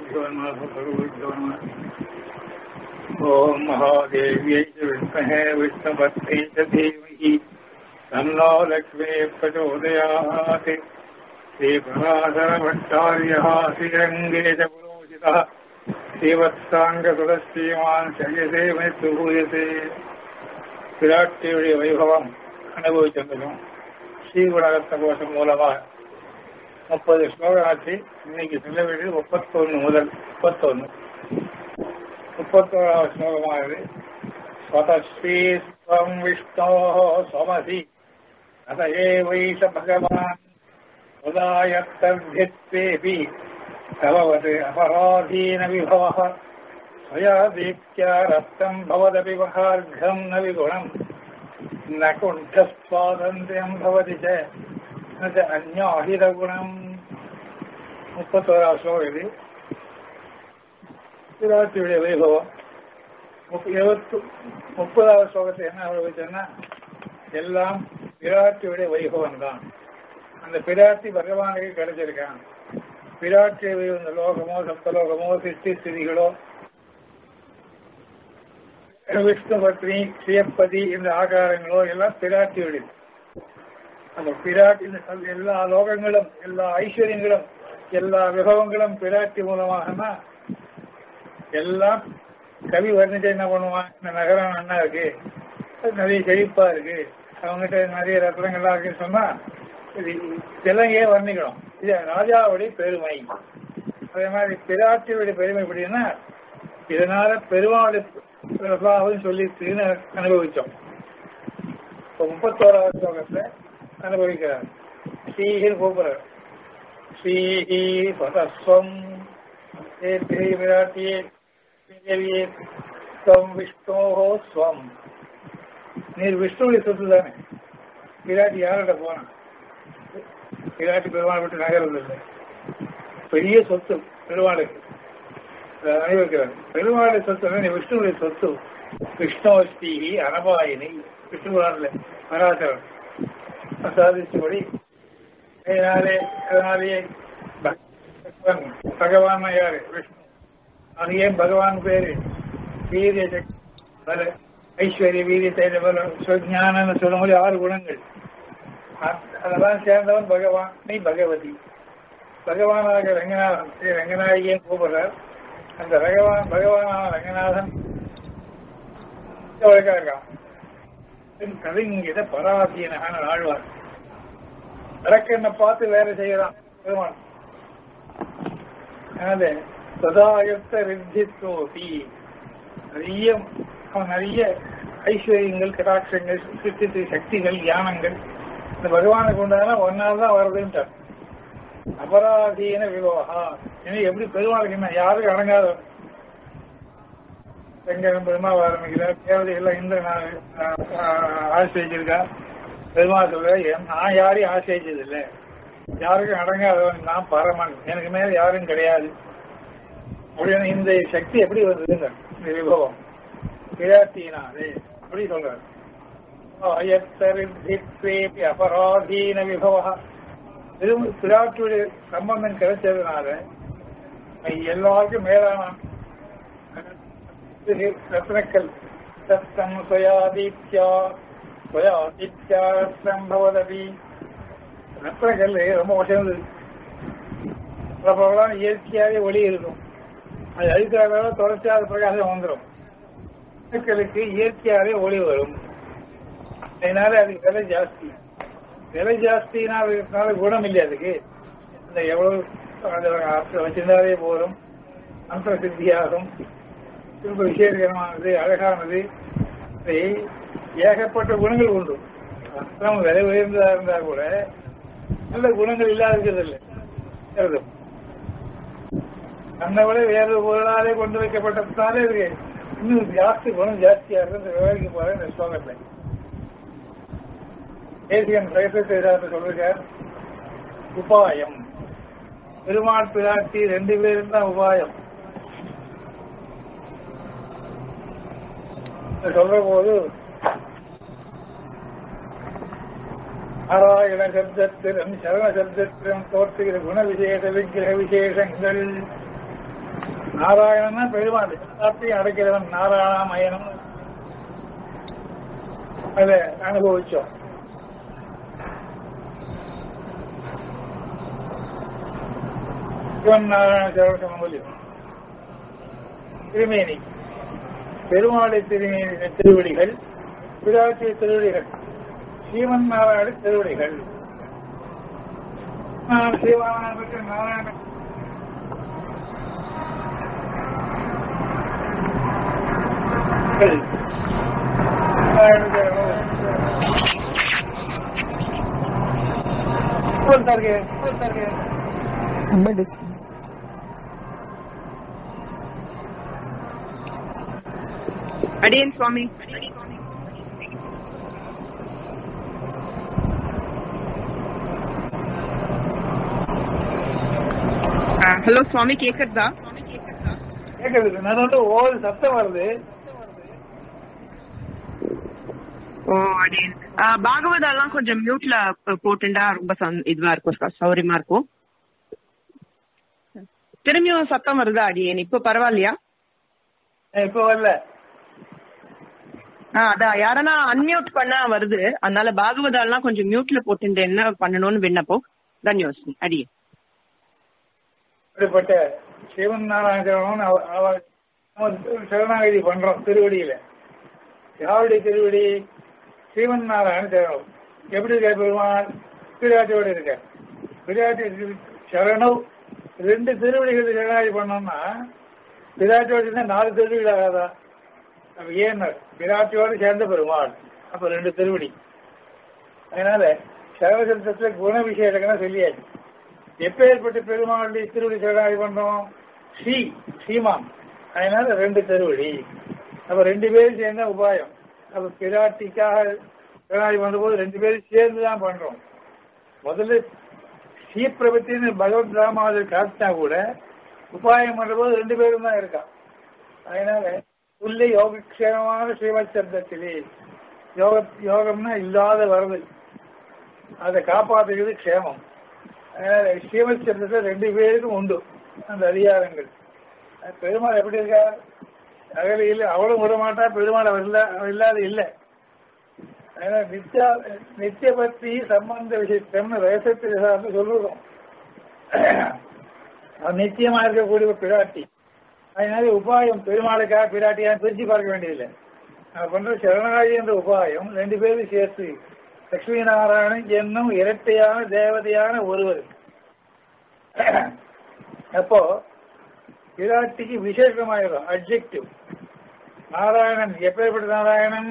गुरुभ्यो नमः गुरुभ्यो नमः ॐ महादेव्यै च विद्महे विष्णुपत्नी च धीमहि तन्नो लक्ष्मी प्रचोदयात् श्रीपराशरभट्टार्यः श्रीरङ्गे च पुरोहितः श्रीवत्साङ्गसुरश्रीमान् शयते मृत्युभूयते விராட்டியுடைய வைபவம் அனுபவிச்சிருந்தோம் ஸ்ரீகுணரத்ன கோஷம் மூலமாக முப்பது ஸ்லோகராட்சி இன்னைக்கு சொல்ல வேண்டியது முப்பத்தொன்னு முதல் முப்பத்தொன்னு முப்பத்தோராவது ஸ்லோகமானது ஸ்வதஸ்ரீஸ்வம் விஷ்ணோ சமசி அத ஏவைஷ பகவான் உதாயத்தர்பித்வேபி தவவது அபராதீன விபவः स्वया दीप्त्या रक्तम् भवदपि महार्घम् न विगुणम् न कुण्ठस्वातन्त्र्यम् भवति च न च अन्याहितगुणम् முப்பத்தோராவது ஸ்லோகம் இது விராட்டியுடைய வைபவம் முப்ப- இருபத்து முப்பதாவது ஸ்லோகத்தை என்ன அனுபவிச்சோன்னா எல்லாம் விராட்டியுடைய வைபவம் தான் அந்த பிராட்டி பகவானுக்கு கிடைச்சிருக்கான் பிராட்டி இந்த லோகமோ சப்தலோகமோ சிருஷ்டி ஸ்திதிகளோ விஷ்ணு பத்னி சிவப்பதி இந்த ஆகாரங்களோ எல்லாம் பிராட்டியுடையது அந்த பிராட்டி இந்த சல்- எல்லா லோகங்களும் எல்லா ஐஸ்வர்யங்களும் எல்லா விபவங்களும் பிராட்டி மூலமாகனா எல்லாம் கவி வர்ணிச்சு என்ன பண்ணுவான் இந்த நகரம் நல்லா இருக்கு நிறைய செழிப்பா இருக்கு அவங்ககிட்ட நிறைய ரத்னங்கள்லாம் இருக்குன்னு சொன்னா இது இதெல்லாம் ஏன் வர்ணிக்கணும் இது ராஜாவுடைய பெருமை அதே மாதிரி பிராட்டியுடைய பெருமை எப்படின்னா இதனால பெருமாளுடைய பிரபாவம் சொல்லி திருன்னு அனுபவிச்சோம் இப்போ முப்பத்தோராவது ஸ்லோகத்தை அனுபவிக்கிறார் ஸ்ரீஹிர் கூப்பிடுறார் ஸ்ரீஹி பதஸ்வம் ஏ பெரிய விராட்டியே தேவியே ஸ்வம் விஷ்ணோஹோ ஸ்வம் நீர் விஷ்ணுவுடைய சொத்து தானே விராட்டி யார்கிட்ட போனா விராட்டி பெருமாள் விட்டு நகர்றது இல்லை பெரிய சொத்து பெருமாளுக்கு அதை அனுபவிக்கிறார் பெருமாளுடைய சொத்து நீ விஷ்ணுவுடைய சொத்து விஷ்ணோஸ்தி அனபாயினி விஷ்ணு புராணில் பராசரன் சாதிச்சபடி அதனாலே அதனாலேயே பகவான் பகவான் யாரு விஷ்ணு அது ஏன் பகவான் பேரு வீரிய சக்தி பல ஐஸ்வர்ய வீரிய தைரிய பலம் சுஞானன்னு சொல்லும்போது ஆறு குணங்கள் அ- அதெல்லாம் சேர்ந்தவன் பகவான் நீ பகவதி பகவானாக ரங்கநாதன் ஸ்ரீ ரங்கநாயகியும் கூப்பிடுறார் அந்த பகவான் பகவானான ரங்கநாதன் வழக்கா இருக்கான் கவிங்கித பராதீனகான ஆழ்வார் வழக்கெண்ணை பார்த்து வேலை செய்யறான் பெருமான் அதனால சதாயுக்த ரித்தித்தோபி நிறைய அவன் நிறைய ஐஸ்வர்யங்கள் கடாட்சங்கள் சித்தி சக்திகள் ஞானங்கள் இந்த பகவானுக்கு உண்டான ஒன்னால் தான் வருதுன்ட்டார் அபராதீன விவாகா இனி எப்படி பெருமாளுக்கு என்ன யாருக்கும் அடங்காதவன் வெங்கடம் பெருமாள் ஆரம்பிக்கிறார் தேவதை எல்லாம் இந்த ஆசிரியிருக்கா பெருமாள் சொல்ற "என் நான் யாரையும் ஆசிரியது இல்லை யாருக்கும் அடங்காதவன் நான் பரமன் எனக்கு மேல யாரும் கிடையாது அப்படின்னு இந்த சக்தி எப்படி வந்ததுங்க இந்த விபவம் விராட்டினாலே அப்படி சொல்றாரு ஆயத்தரித்வேபி அபராதீன விபவா பெரும் பிராட்டியுடைய சம்பந்தம் கிடைச்சதுனால எல்லாருக்கும் மேலான ரத்னக்கல் சத்தம் சுயாதீத்யா சுயாதீத்யா சம்பவதபி ரத்னக்கல் ரொம்ப உசைந்தது பிரபலம் இயற்கையாகவே ஒளி இருக்கும் அது அழுக்காக தொடர்ச்சியாக பிரகாசம் வந்துடும் ரத்னக்கலுக்கு இயற்கையாகவே ஒளி வரும் அதனால அதுக்கு விலை ஜாஸ்தி விலை ஜாஸ்தினா அதுனால குணம் இல்லை அதுக்கு இந்த எவ்வளவு அது அர்த்தம் வச்சிருந்தாலே போதும் அந்தர சித்தியாகும் திரும்ப விசேஷகரமானது அழகானது இப்படி ஏகப்பட்ட குணங்கள் உண்டு அர்த்தம் விலை உயர்ந்ததா இருந்தா கூட நல்ல குணங்கள் இல்லாத இருக்கிறது இல்லை கருதும் தன்னை விட வேறு பொருளாலே கொண்டு வைக்கப்பட்டதுனாலே இது இன்னும் ஜாஸ்தி குணம் ஜாஸ்தியா இருக்கு விவரிக்க போறேன் இந்த ஸ்லோகத்தை தேசியன் பிரயசத்தை சொல்றார் உபாயம் பெருமாள் பிராட்டி ரெண்டு பேரும் தான் உபாயம் இதை சொல்ற போது நாராயண சப்தத்திலும் சரண சப்தத்திலும் தோற்றுகிற குண விசேஷ விக்கிரக விசேஷங்கள் நாராயணன்னா பெருமாள் எல்லாத்தையும் அடைக்கிறவன் நாராயணமயனம் அதை அனுபவிச்சோம் சிவன் நாராயண சரவணமொழி திருமேனி பெருமாளை திருமேனி திருவடிகள் பிராட்சிய திருவடிகள் ஸ்ரீமன் நாராயண திருவடிகள் நான் சிவான நாராயண बोलतारगे बोलतारगे ரொம்ப டிஸ் அடியன் சுவாமி ஹலோ சுவாமி கேக்குறதா கேக்குது நடுவில் ஓல் சத்தம் வருது ஓ அடியன் பாகவதெல்லாம் கொஞ்சம் மியூட்ல போட்டுண்டா ரொம்ப சந்- இதுவா இருக்கும் ச- சௌரியமா இருக்கும் திரும்பியும் சத்தம் வருதா அடியன் இப்ப பரவாயில்லையா இப்ப வரல ஆ, அதான் யாரனா அன்மியூட் பண்ணா வருது அதனால பாகவதாலாம் கொஞ்சம் மியூட்ல போட்டுண்டு என்ன பண்ணணும்னு விண்ணப்பம் தான் யோசனை அடியன் இப்படிப்பட்ட சிவன் நாராயண சரணம் அவ- அவ- நம்ம சரணாகதி பண்றோம் திருவடியில யாருடைய திருவடி சிவன் நாராயண சரணம் எப்படி இருக்க பெருமாள் பிராட்டியோட இருக்க பிராட்டி சரணம் ரெண்டு திருவடிகள் சரணாகதி பண்ணோம்னா பிராட்டியோட இருந்தா நாலு திருவடிகள் ஆகாதா அப்ப ஏன் பிராட்டியோடு சேர்ந்த பெருமாள் அப்ப ரெண்டு திருவடி அதனால சர்வசப்தத்துல குண விஷயத்துக்கு சொல்லியாச்சு எப்பேற்பட்ட பெருமாளுடைய திருவடி சரணாகி பண்றோம் ஸ்ரீ ஸ்ரீமான் அதனால ரெண்டு திருவடி அப்ப ரெண்டு பேரும் சேர்ந்த உபாயம் அப்ப பிராட்டிக்காக சரணாகி பண்றபோது ரெண்டு பேரும் சேர்ந்து தான் பண்றோம் முதல்ல ஸ்ரீபிரபத்தின்னு பகவத் ராமாவது காட்டினா கூட உபாயம் பண்றபோது ரெண்டு பேரும் தான் இருக்கா அதனால உள்ள யோகக்ஷேமமான ஸ்ரீமத் சப்தத்திலே யோக யோகம்னா இல்லாத வரது அதை காப்பாற்றுகிறது க்ஷேமம் அதனால ஸ்ரீமத் சப்தத்தை ரெண்டு பேருக்கும் உண்டு அந்த அதிகாரங்கள் அது பெருமாள் எப்படி இருக்கார் அகலையில் அவளும் விட மாட்டா பெருமாள் அவர் இல்ல அவர் இல்லாத இல்லை அதனால நித்யா நித்திய பத்தி சம்பந்த விஷயத்தம்னு ரகசியத்தில் சார்ந்து சொல்லுறோம் அது நித்தியமா இருக்கக்கூடிய ஒரு பிராட்டி அதனால உபாயம் பெருமாளுக்காக பிராட்டியா பிரிச்சு பார்க்க வேண்டியதில்லை நான் பண்ற சரணாகி என்ற உபாயம் ரெண்டு பேரும் சேர்த்து லட்சுமி நாராயணன் என்னும் இரட்டையான தேவதையான ஒருவர் அப்போ பிராட்டிக்கு விசேஷமாயிடும் அப்ஜெக்டிவ் நாராயணன் எப்பேற்பட்ட நாராயணன்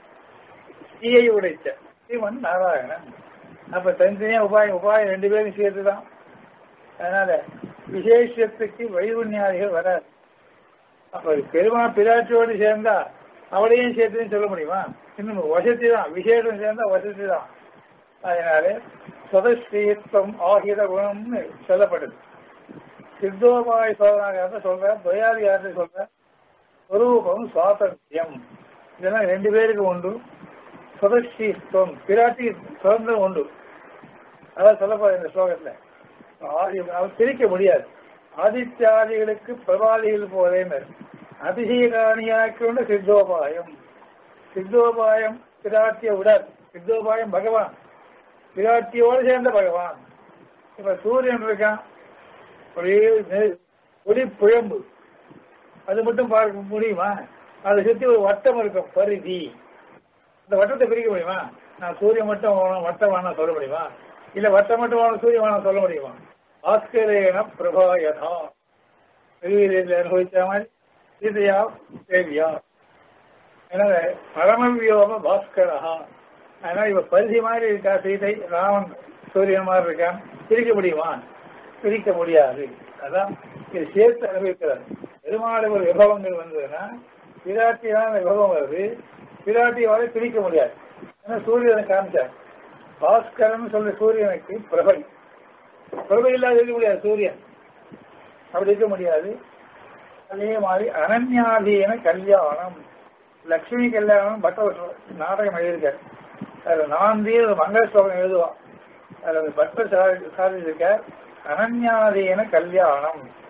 தீயை உடைத்த சிவன் நாராயணன் அப்ப தனித்தனியா உபாயம் உபாயம் ரெண்டு பேரும் சேர்த்துதான் அதனால விசேஷத்துக்கு வைகுண்யாதிகள் வராது அப்ப பெருமா பிராட்டியோடு சேர்ந்தா அவளையும் சேர்த்துன்னு சொல்ல முடியுமா இன்னும் வசதி தான் விசேஷம் சேர்ந்தா வசதி தான் அதனால சதஸ்ரீத்துவம் ஆகித குணம்னு சொல்லப்படுது சித்தோபாய சோதனாக சொல்ற துயாதிகாரத்தை சொல்ற ஸ்வரூபம் சுவாதந்தியம் இதெல்லாம் ரெண்டு பேருக்கு உண்டு சுதஸ்ரீத்துவம் பிராட்டி சுதந்திரம் உண்டு அதான் சொல்லப்படுது இந்த ஸ்லோகத்துல ஆதி- அவர் பிரிக்க முடியாது ஆதித்யாதிகளுக்கு பிரபாதிகள் போதேனர் அதிசயகாணியாக்கொண்ட சித்தோபாயம் சித்தோபாயம் பிராட்டிய உடல் சித்தோபாயம் பகவான் பிராட்டியோடு சேர்ந்த பகவான் இப்ப சூரியன் இருக்கான் ஒரே நெ- ஒளி புழம்பு அது மட்டும் பார்க்க முடியுமா அதை சுத்தி ஒரு வட்டம் இருக்கும் பரிதி இந்த வட்டத்தை பிரிக்க முடியுமா நான் சூரியன் மட்டும் வேணும், வட்டம் வேணாம் சொல்ல முடியுமா இல்ல வட்டம் மட்டும் வேணும் சூரியன் வேணாம் சொல்ல முடியுமா ஆஸ்கரேன பிரபாயதா வெகுவீரியத்தில் அனுபவிச்ச மாதிரி சீதையா தேவியா எனவே பரமவியோம பாஸ்கரஹா அதனால இவ பரிதி மாதிரி இருக்கா சீதை ராமன் சூரியன் மாதிரி இருக்கான் பிரிக்க முடியுமா பிரிக்க முடியாது அதான் இது சேர்த்து அனுபவிக்கிறார் பெருமாள் ஒரு விபவங்கள் வந்ததுன்னா பிராட்டியான விபவம் வருது பிராட்டியோட பிரிக்க முடியாது ஏன்னா சூரியனை காமிச்சார் பாஸ்கரன் சொல்ற சூரியனுக்கு பிரபை பிரபை இல்லாத இருக்க முடியாது சூரியன் அப்படி இருக்க முடியாது அதே மாதிரி அனன்யாதீன கல்யாணம் லக்ஷ்மி கல்யாணம் பட்ட நாடகம் எழுதியிருக்கார் அதுல நான்கு ஒரு மங்கள ஸ்லோகம் எழுதுவான் அதுல அந்த பட்டர் சாதிச்சிருக்கார் அனன்யாதீன கல்யாணம்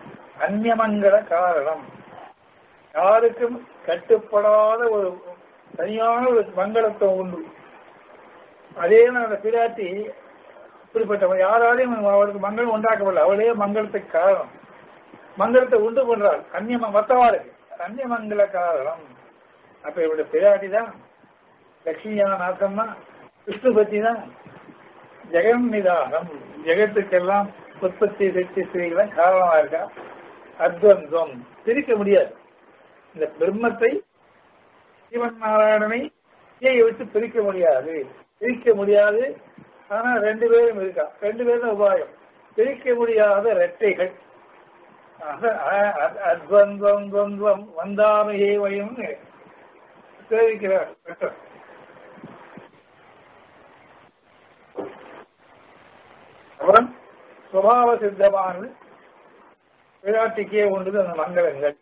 அந்நியமங்கல காரணம் யாருக்கும் கட்டுப்படாத ஒரு தனியான ஒரு மங்களத்துவம் உண்டு அதே அந்த பிராட்டி இப்படிப்பட்டவன் யாராலையும் அவளுக்கு மங்களம் உண்டாக்கப்படல அவளே மங்களத்துக்கு காரணம் மங்களத்தை உண்டு பண்றாள் அந்நியம மத்தவாளுக்கு அந்நியமங்கல காரணம் அப்ப இவருடைய பிராட்டி தான் லட்சுமியா நாசம் தான் விஷ்ணு பத்தி தான் ஜெகன் நிதானம் ஜெகத்துக்கெல்லாம் உற்பத்தி சக்தி ஸ்ரீகளும் காரணமா இருக்கா அத்வந்தம் பிரிக்க முடியாது இந்த பிரம்மத்தை சிவன் நாராயணனை தீயை விட்டு பிரிக்க முடியாது பிரிக்க முடியாது ஆனா ரெண்டு பேரும் இருக்கா ரெண்டு பேரும் தான் உபாயம் பிரிக்க முடியாத ரெட்டைகள் அத்வந்தம் துவந்தம் வந்தாமையே வயம் தெரிவிக்கிறார் பெற்றோர் அப்புறம் சுபாவ சித்தமானது விராட்டிக்கே உண்டு அந்த மங்களங்கள்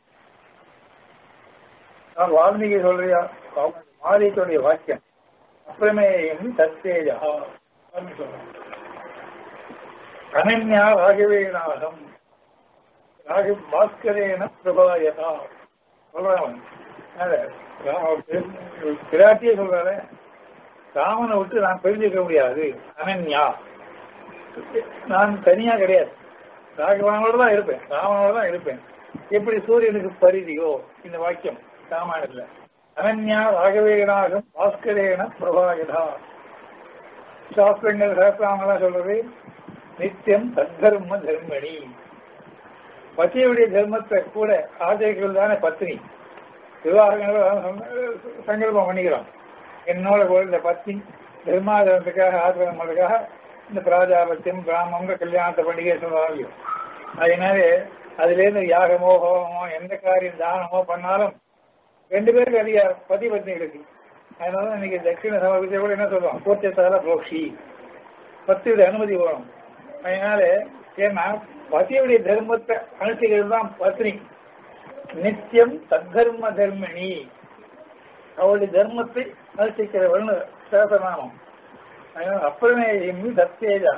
நான் வால்மீகி சொல்றியா மாலிகளுடைய வாக்கியம் அப்பிரமேயம் தத்தேஜா அனன்யா ராகவேனாகம் ராக பாஸ்கரேன பிரபாயதா சொல்றான் பிராட்டியே சொல்றாரு ராமனை விட்டு நான் பிரிஞ்சுக்க முடியாது அனன்யா நான் தனியா கிடையாது ராகவானோட தான் இருப்பேன் ராமனோட தான் இருப்பேன் எப்படி சூரியனுக்கு பரிதியோ இந்த வாக்கியம் ராமாயணத்துல அனன்யா ராகவேனாகும் பாஸ்கரேன பிரபாயதா சாஸ்திரங்கள் சாஸ்திராமெல்லாம் சொல்றது நித்தியம் தர்ம தர்மணி பத்தியுடைய தர்மத்தை கூட ஆஜைகள் தானே பத்னி விவாகங்கள் சங்கல்பம் பண்ணிக்கிறோம் என்னோட கூட இந்த பத்னி தர்மாதரத்துக்காக ஆசிரம் பண்ணுறதுக்காக இந்த பிராஜாபத்தியம் பிராமங்க கல்யாணத்தை பண்டிகை சொல்லுவாங்க அதனால அதுல இருந்து யாகமோ ஹோமமோ எந்த காரியம் தானமோ பண்ணாலும் ரெண்டு பேருக்கு அதிகாரம் பதி பத்னிகளுக்கு அதனால இன்னைக்கு தட்சிண சமர்ப்பிச்ச கூட என்ன சொல்லுவோம் பூர்த்தியத்தால புரோக்ஷி பத்தியுடைய அனுமதி வேணும் அதனால ஏன்னா பத்தியுடைய தர்மத்தை அனுஷ்டிக்கிறது தான் பத்னி நித்தியம் தத்தர்ம தர்மிணி அவளுடைய தர்மத்தை அனுஷ்டிக்கிறவள்னு சேசநாமம் அப்புறமே எம்மி சத்தேஜா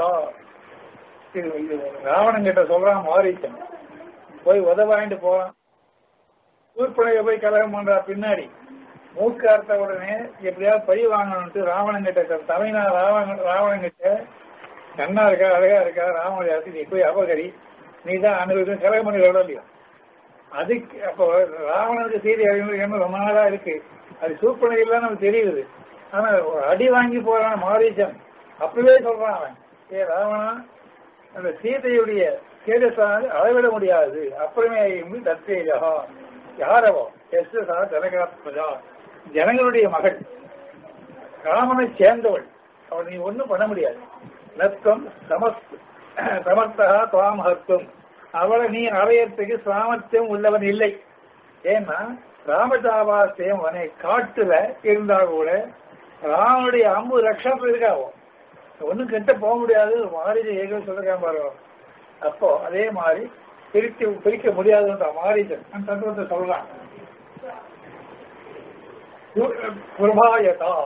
ராவணன் கிட்ட சொல்றான் மாரீச்சன் போய் உதவாயிட்டு போறான் சூர்பனைய போய் கலகம் பண்றா பின்னாடி மூக்கார்த்த உடனே எப்படியாவது பழி வாங்கணும்ட்டு ராவணன் கிட்ட தலைநா ராவணன் ராவணன் கிட்ட கண்ணா இருக்கா அழகா இருக்கா ராமனுடைய அரசு நீ போய் அபகரி நீ தான் அனுபவிக்கும் கலகம் பண்ணி இல்லையா அதுக்கு அப்போ ராவணனுக்கு செய்தி அறிஞர் ரொம்ப நாளா இருக்கு அது சூப்பனைகள் தான் நமக்கு தெரியுது ஆனா அடி வாங்கி போறான் மாரீச்சன் அப்பவே சொல்றான் அவன் ஏ ராவணா அந்த சீதையுடைய கேடசானது அளவிட முடியாது அப்புறமே தத்தேஜா யாரவோ எஸ்எஸ்ஆ ஜனகாத்மஜா ஜனங்களுடைய மகள் ராமனை சேர்ந்தவள் அவள் நீ ஒண்ணும் பண்ண முடியாது நத்தம் சமஸ்து சமர்த்தகா துவாமகத்துவம் அவளை நீ அடையறதுக்கு சாமர்த்தியம் உள்ளவன் இல்லை ஏன்னா ராமதாபாசியம் அவனை காட்டுல இருந்தா கூட ராமனுடைய அம்பு ரக்ஷணத்துல இருக்காவோ ஒன்னும் கிட்ட போக முடியாது மாறிஜ ஏகல் சொல்லிருக்கான் பாருங்க அப்போ அதே மாதிரி பிரிக்க பிரிக்க முடியாதுன்ற மாறிஜன் அந்த தத்துவத்தை சொல்றான் பிரபாயதா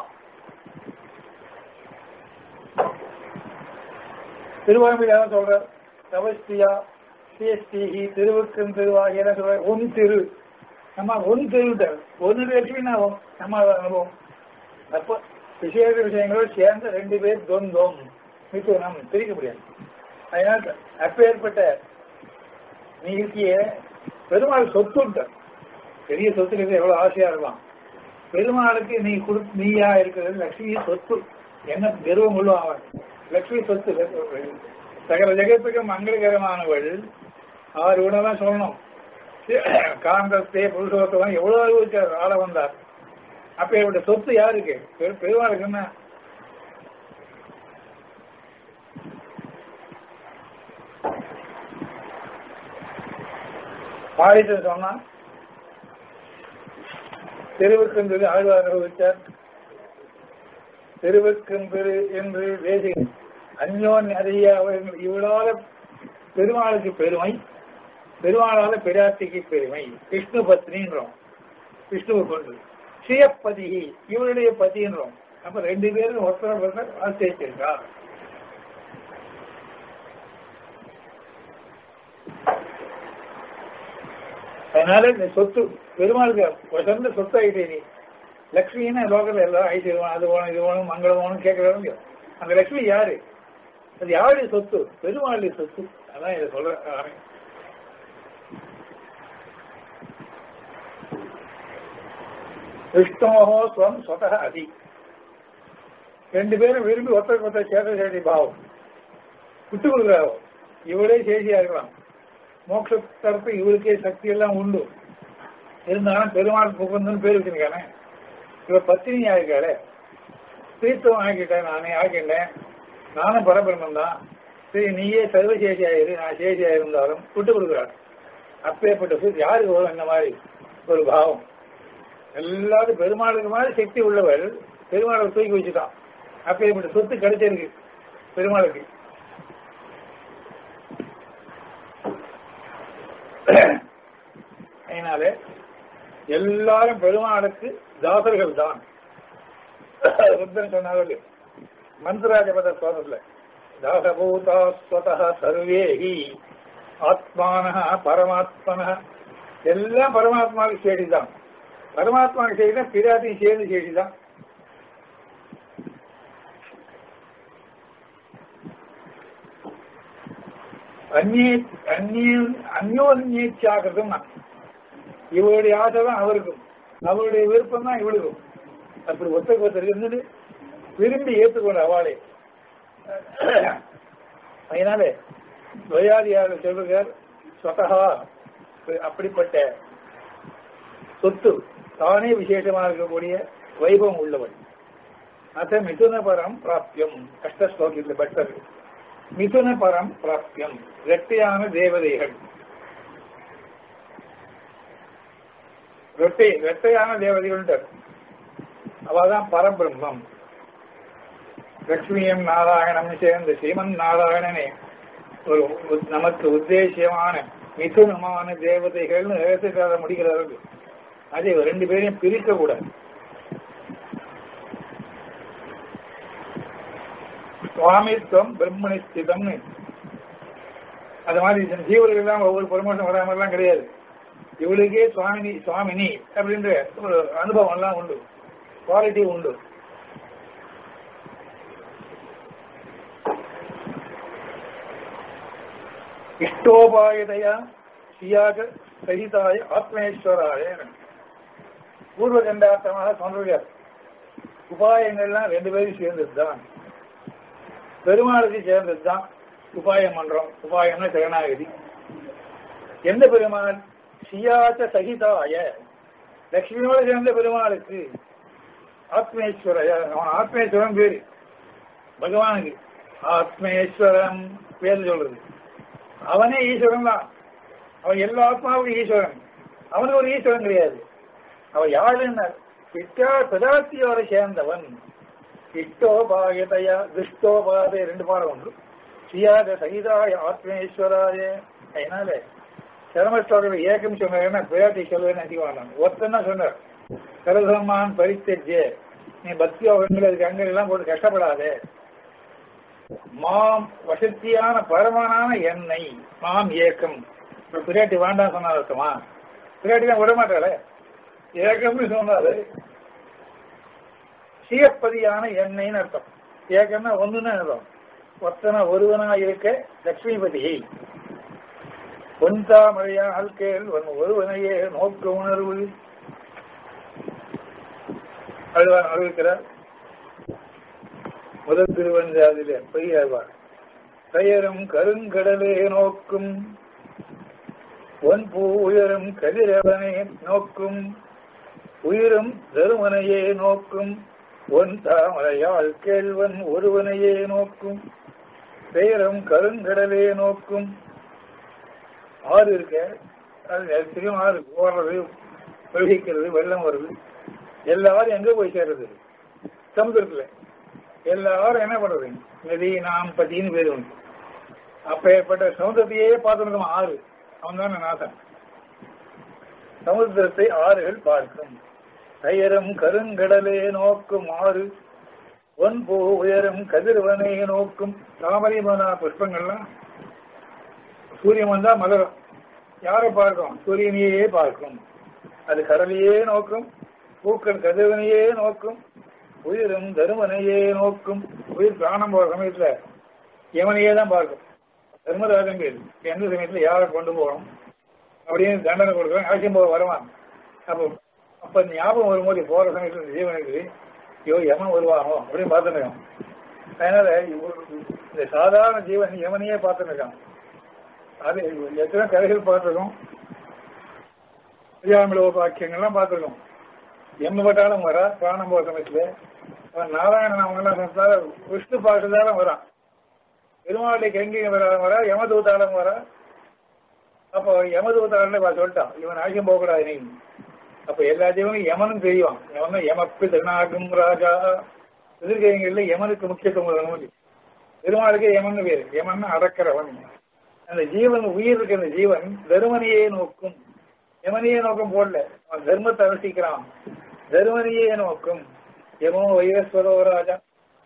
திருவாமியில சொல்ற தவஸ்தியா சிஎஸ்டிஹி திருவுக்கும் திருவாகி என்ன சொல்ற ஒன் திரு நம்ம ஒன் திருவிட்டர் ஒன்னு லட்சுமி நான் நம்ம அனுபவம் அப்போ விசேஷ விஷயங்களோடு சேர்ந்து ரெண்டு பேர் தொந்தோம் மிதுனம் பிரிக்க முடியாது அதனால அப்பேற்பட்ட நீக்கிய பெருமாள் சொத்துட்ட பெரிய சொத்துக்கிறது எவ்வளவு ஆசையா இருக்கலாம் பெருமாளுக்கு நீ கொடு நீயா இருக்கிறது லட்சுமி சொத்து என்ன கர்வம் உள்ளும் அவன் லட்சுமி சொத்து சகல ஜெகத்துக்கு மங்களகரமானவள் ஆறு குணம் சொல்லணும் காந்தத்தே புருஷோத்தவன் எவ்வளவு அனுபவிச்சார் ஆள வந்தார் அப்ப இவருடைய சொத்து யாருக்கு பெருமாளுக்கு என்ன பாடிட்டு சொன்னா திருவுக்கென்று ஆழ்வார் அனுபவித்தார் திருவுக்கென்று என்று தேசிய அந்யோன் அறிய அவர்கள் இவளால பெருமாளுக்கு பெருமை பெருமாளால பிராட்டிக்கு பெருமை விஷ்ணு பத்னின்றோம் விஷ்ணுவை கொண்டு சுயப்பதி இவருடைய பதின்றோம் அப்ப ரெண்டு பேரும் ஒருத்தர் ஒருத்தர் ஆசிரியிருக்கார் அதனால இந்த சொத்து பெருமாளுக்கு உசந்த சொத்து ஆயிட்டே நீ லக்ஷ்மின்னா லோகத்துல எல்லாம் ஐஸ்வர்யம் அது வேணும் இது வேணும் மங்களம் வேணும் கேட்கறோம் இல்லையோ அந்த லக்ஷ்மி யாரு அது யாருடைய சொத்து பெருமாளுடைய சொத்து அதான் இதை சொல்ற ஆரம்பி. விஷ்ணோஹோ ஸ்வம் சொத அதி ரெண்டு பேரும் விரும்பி ஒருத்தருக்கு ஒருத்தர் சேத சேடி பாவம் விட்டு கொடுக்குறாரோ இவரே சேஷியா இருக்கலாம் மோட்ச தரப்பு இவருக்கே சக்தி எல்லாம் உண்டு இருந்தாலும் பெருமாள் புகுந்துன்னு பேர் வச்சிருக்கானே இவர் பத்தினி ஆயிருக்காரு தீர்த்தம் ஆக்கிட்டேன் நானே ஆக்கிட்டேன் நானும் பரபிரமம் தான் சரி நீயே சர்வசேஷி ஆயிரு நான் சேஷியா இருந்தாலும் விட்டு கொடுக்குறாரு அப்பேற்பட்ட சொத்து யாருக்கு வரும் இந்த மாதிரி ஒரு பாவம் எல்லாரும் பெருமாளுக்கு மாதிரி சக்தி உள்ளவர் பெருமாளை தூக்கி வச்சுட்டான் அப்பேற்பட்ட சொத்து கிடைச்சிருக்கு பெருமாளுக்கு அதனால எல்லாரும் பெருமாளுக்கு தாசர்கள் தான் ருத்ரன் சொன்னார்கள் மந்திராஜபத சோதரில் தாசபூதா ஸ்வதः சர்வே ஹி ஆத்மான பரமாத்மன எல்லாம் பரமாத்மாவுக்கு சேடி தான் பரமாத்மாவுக்கு சேடி தான் பிராட்டியும் சேர்ந்து சேடி தான் அந்நிய அந்நிய அந்யோன்யேச்சாகிறதும் இவருடைய ஆசை தான் அவருக்கும் அவருடைய விருப்பம் தான் இவளுக்கும் அப்படி ஒருத்தருக்கு ஒருத்தர் இருந்துட்டு விரும்பி ஏற்றுக்கொண்ட அவளே அதனால துவயாதியார் சொல்லுகிறார் சொத்தகா அப்படிப்பட்ட சொத்து தானே விசேஷமா இருக்கக்கூடிய வைபவம் உள்ளவன் அத மிதுன பரம் பிராப்தியம் கஷ்ட ஸ்லோகத்தில் பெட்டர் மிதுன பரம் பிராப்தியம் இரட்டையான தேவதைகள் ரெட்டை ரெட்டையான தேவதைகள் அவதான் பரபிரம்மம் லட்சுமியும் நாராயணம் சேர்ந்து ஸ்ரீமன் நாராயணனே ஒரு உத்- நமக்கு உத்தேசியமான மிதுனமான தேவதைகள்னு ரகசியக்கார முடிக்கிறார்கள் அதே ரெண்டு பேரையும் பிரிக்க கூடாது சுவாமித்துவம் பிரம்மணி ஸ்திதம்னு அது மாதிரி இந்த ஜீவர்கள் எல்லாம் ஒவ்வொரு பரமோஷம் வராம எல்லாம் கிடையாது இவளுக்கே சுவாமினி சுவாமினி அப்படின்ற ஒரு அனுபவம் எல்லாம் உண்டு குவாலிட்டி உண்டு இஷ்டோபாயதையா சியாக சகிதாய ஆத்மேஸ்வராய பூர்வ கண்டார்த்தமாக சொல்றார் உபாயங்கள்லாம் ரெண்டு பேரும் சேர்ந்ததுதான் பெருமாளுக்கு சேர்ந்ததுதான் உபாயம் பண்றோம் உபாயம்னா சரணாகதி எந்த பெருமாள் சியாச்ச சகிதாய லட்சுமியோட சேர்ந்த பெருமாளுக்கு ஆத்மேஸ்வரய அவன் ஆத்மேஸ்வரம் பேரு பகவானுக்கு ஆத்மேஸ்வரம் பேர் சொல்றது அவனே ஈஸ்வரன் தான் அவன் எல்லா ஆத்மாவுக்கும் ஈஸ்வரன் அவனுக்கு ஒரு ஈஸ்வரன் கிடையாது அவன் யாருன்னார் பிட்டா பிதாத்தியோட சேர்ந்தவன் இஷ்டோபாயதையா துஷ்டோபாதை ரெண்டு பாடம் உண்டு சியாத சகிதாய ஆத்மேஸ்வராய அதனால சிரமஸ்தோட ஏக்கம் சொன்னாருன்னா பிராட்டி சொல்லுவேன்னு அதிகமானான் ஒருத்தன் தான் சொன்னார் சரசமான் பரித்தஜ்ய நீ பக்தி யோகங்கள் அதுக்கு அங்க எல்லாம் போட்டு கஷ்டப்படாதே மாம் வசத்தியான பரமனான எண்ணெய் மாம் ஏக்கம் இப்ப பிராட்டி வேண்டாம் சொன்னா அர்த்தமா பிராட்டி தான் விட மாட்டாளே ஏக்கம்னு சொன்னாரு சியப்பதியான எண்ணெய்னு அர்த்தம் ஏக்கம்னா ஒண்ணுன்னு அர்த்தம் ஒத்தனா ஒருவனா இருக்க லட்சுமிபதியை பொன்தாமழையா அல்கேல் ஒருவனையே நோக்க உணர்வு அழுவார் அறிவிக்கிறார் முதல் திருவஞ்சாதிலே பெரியாழ்வார் பெயரும் கருங்கடலே நோக்கும் ஒன்பூ உயரும் கதிரவனை நோக்கும் உயிரும் தருமனையே நோக்கும் ஒன் தாமரையால் கேள்வன் ஒருவனையே நோக்கும் பெயரும் கருங்கடலே நோக்கும் ஆறு இருக்க அது திரும்ப ஆறு ஓடுறது பிரவகிக்கிறது வெள்ளம் வருது எல்லாரும் எங்க போய் சேர்றது சமுதிரத்துல எல்லாரும் என்ன பண்றது நதி நாம் பதின்னு பேர் உண்டு அப்ப ஏற்பட்ட சமுதிரத்தையே பார்த்துருக்கோம் ஆறு அவன் தானே நாசன் சமுத்திரத்தை ஆறுகள் பார்க்கும் தயரும் கருங்கடலே நோக்கும் ஆறு ஒன்பு உயரும் கதிரவனை நோக்கும் தாமரை மனா புஷ்பங்கள்லாம் சூரியன் வந்தா மலரும் யாரை பார்க்கும் சூரியனையே பார்க்கும் அது கடலையே நோக்கும் பூக்கள் கதிரவனையே நோக்கும் உயிரும் தருமனையே நோக்கும் உயிர் பிராணம் போற சமயத்துல எவனையே தான் பார்க்கும் தர்மராஜன் பேர் எந்த சமயத்துல யாரை கொண்டு போகணும் அப்படின்னு தண்டனை கொடுக்குறோம் அவசியம் போக வருவான் அப்போ அப்ப ஞாபகம் வரும்போது போற சமயத்துல இந்த ஜீவனுக்கு ஐயோ எவன் வருவானோ அப்படின்னு பார்த்துருக்கான் அதனால இவரு- இந்த சாதாரண ஜீவன் எவனையே பார்த்துருக்கான் அது எத்தனை கதைகள் பார்த்துருக்கோம் ஐயாமில வாக்கியங்கள்லாம் பார்த்துருக்கோம் எம்ம பட்டாலும் வரா பிராணம் போற சமயத்துல அவன் நாராயணன் அவங்க எல்லாம் சொன்னால விஷ்ணு பாட்டுதாலும் வரான் பெருமாளுடைய கெங்கிங்க வராலும் வரா யமதூதாலும் வரா அப்போ யமதூதாரன் சொல்லிட்டான் இவன் ஆகியம் போகக்கூடாது நீ அப்ப எல்லா ஜீவனும் யமனும் தெரியும் யமன் யமப்பு திருநாகும் ராஜா எதிர்கைங்கள்ல யமனுக்கு முக்கியத்துவம் கொடுக்கணும். பெருமாளுக்கு யமன் பேரு யமன் அடக்கிறவன் அந்த ஜீவன் உயிர் இருக்க அந்த ஜீவன் தருமனையே நோக்கும் யமனையே நோக்கம் போடல அவன் தர்மத்தை அனுஷ்டிக்கிறான் தருமனையே நோக்கும் யமோ வைரஸ்வரோ ராஜா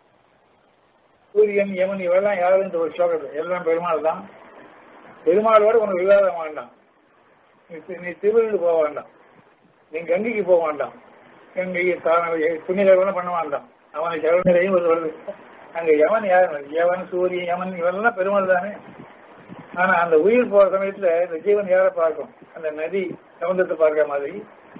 சூரியன் யமன் இவெல்லாம் யாரும் இந்த ஒரு ஸ்லோகத்தில் எல்லாம் பெருமாள் தான் பெருமாளோட உனக்கு விவாதம் வேண்டாம் நீ தி- நீ திருவிழு போக வேண்டாம் நீ கங்கைக்கு போக வேண்டாம் கங்கை தான புண்ணியகர்வனம் பண்ண வேண்டாம் அவனை சரணரையும் ஒரு வருது அங்க யவன் யார் யவன் சூரியன் யமன் இவெல்லாம் பெருமாள் தானே ஆனா அந்த உயிர் போற சமயத்துல இந்த ஜீவன் யாரை பார்க்கும் அந்த நதி சமுதிரத்தை பார்க்கிற மாதிரி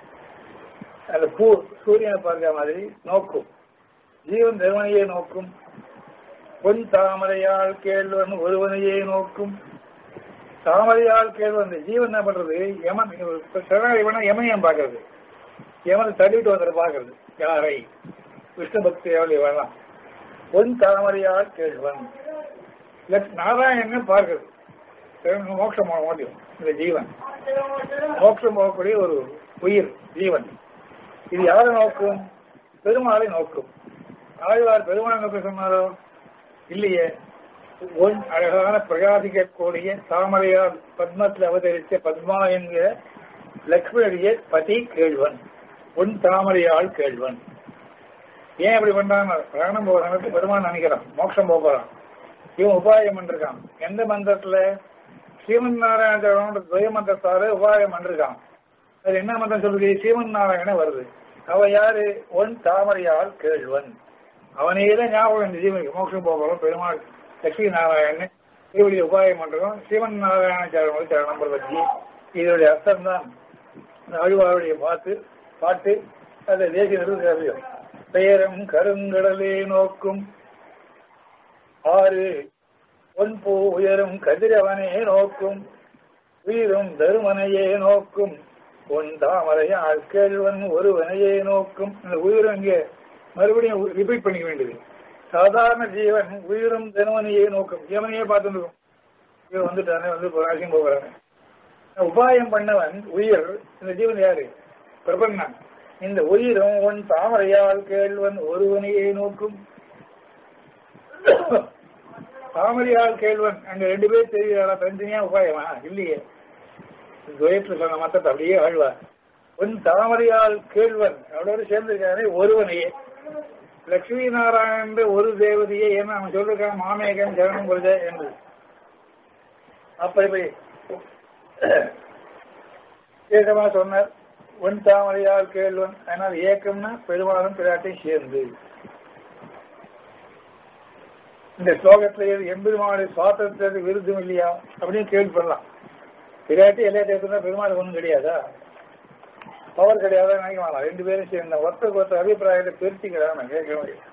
அந்த பூ சூரியனை பார்க்கிற மாதிரி நோக்கும் ஜீவன் தருமனையே நோக்கும் பொன் தாமரையால் கேள்வன் ஒருவனையே நோக்கும் தாமரையால் கேள்வன் இந்த ஜீவன் என்ன பண்றது யமன் சரணாகி பண்ணா யமனையும் பார்க்கறது யமனை தள்ளிட்டு வந்துட பார்க்கறது யாரை விஷ்ணு பக்தி எவ்வளவு வேணாம் பொன் தாமரையால் கேள்வன் லட்ச- நாராயணன் பார்க்கறது பெரும் மோட்சம் போக முடியும் இந்த ஜீவன் மோட்சம் போகக்கூடிய ஒரு உயிர் ஜீவன் இது யாரை நோக்கும் பெருமாளை நோக்கும் ஆழ்வார் பெருமாள் நோக்க சொன்னாரோ இல்லையே ஒன் அழகான பிரகாசிக்கக்கூடிய தாமரையால் பத்மத்தில் அவதரித்த பத்மா என்கிற லக்ஷ்மணிய பதி கேள்வன் உன் தாமரையால் கேள்வன் ஏன் இப்படி பண்றாங்க பிராணம் போகிறாங்க பெருமான் நினைக்கிறான் மோட்சம் போக போறான் இவன் உபாயம் பண்ணிருக்கான் எந்த மந்திரத்துல ஸ்ரீமன் நாராயண துவய மந்திரத்தாரு உபாயம் பண்ணிருக்கான் அது என்ன மந்திரம் சொல்லுது ஸ்ரீமன் நாராயண வருது அவ யாரு ஒன் தாமரையால் கேள்வன் அவனே தான் ஞாபகம் இந்த ஜீவனுக்கு மோட்சம் போகிறோம் பெருமாள் லட்சுமி நாராயணன் இப்படி உபாயம் பண்றோம் சிவன் நாராயண சரணம் சரணம் பற்றி இதனுடைய அர்த்தம் தான் இந்த அழுவாருடைய பாட்டு பாட்டு அதை தேசிய நிறுவனம் பெயரும் கருங்கடலே நோக்கும் ஆறு பொன்பூ உயரும் கதிரவனே நோக்கும் உயிரும் தருமனையே நோக்கும் உன் தாமரையால் கேள்வன் ஒருவனையே நோக்கும் இந்த உயிரும் இங்கே மறுபடியும் ரிப்பீட் பண்ணிக்க வேண்டியது சாதாரண ஜீவன் உயிரும் தருமனையே நோக்கும் ஜீவனையே பார்த்துருக்கும் இவன் வந்துட்டானே வந்து ராசியம் போகிறானே உபாயம் பண்ணவன் உயிர் இந்த ஜீவன் யாரு பிரபன்னன் இந்த உயிரும் உன் தாமரையால் கேள்வன் ஒருவனையே நோக்கும் தாமரையால் கேள்வன் அங்க ரெண்டு பேர் தெரிகிறாரா தனித்தனியா உபாயமா இல்லையே துவயத்துல சொன்ன மத்தத்தை அப்படியே ஆழ்வார் உன் தாமரையால் கேள்வன் அவளோட சேர்ந்திருக்காரே ஒருவனையே லட்சுமி நாராயணன் ஒரு தேவதையே ஏன்னா அவன் சொல்லிருக்கான் மாமேகன் சரணம் பொழுதே என்று அப்ப இப்படி ஏகமா சொன்னார் உன் தாமரையால் கேள்வன் அதனால் ஏக்கம்னா பெருமாளும் பிராட்டையும் சேர்ந்து இந்த ஸ்லோகத்துல எம்பெருமானுடைய சுவாத்திரத்துக்கு விருதும் இல்லையா அப்படின்னு கேள்வி பண்ணலாம் பிராட்டி எல்லா தேர்தலும் பெருமாளுக்கு ஒன்றும் கிடையாதா பவர் கிடையாதா நினைக்க வேணாம் ரெண்டு பேரும் சேர்ந்த ஒருத்தருக்கு ஒருத்தர் அபிப்பிராயத்தை பிரிச்சுக்கிறாங்க கேட்க முடியும்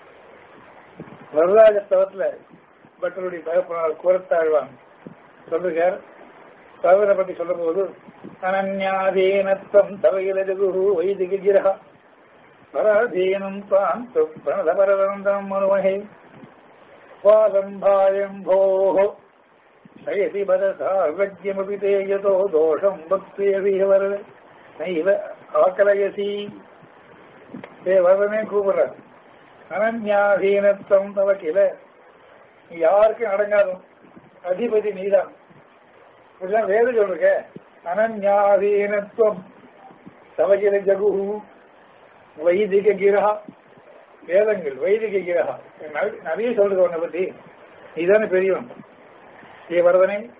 வரலாறு தவத்துல பட்டருடைய தகப்பனார் கூறத்தாழ்வான் சொல்லுகிறார் தவறை பற்றி சொல்லும் போது அனன்யாதீனத்துவம் தவையிலகு வைதிகிரக பராதீனம் தான் பிரணதபரவந்தம் மனுவகை स्वालम्भायम्भोः शयसि बदसार्वज्ञमपि ते यतो दोषम् भक्तियविहवर नैव आकलयसि ते வரதனே கூப்பிடுற அனன்யாதீனத்துவம் தவ கில நீ யாருக்கும் அடங்காதும் அதிபதி நீதான் இப்படிதான் வேத சொல்லுங்க அனன்யாதீனத்துவம் தவகில ஜகு வைதிக கிரகா வேதங்கள் வைதிக கிரகா நிறைய சொல்றது உன்னை பத்தி நீதானே பெரியவன் ஸ்ரீ வரதனே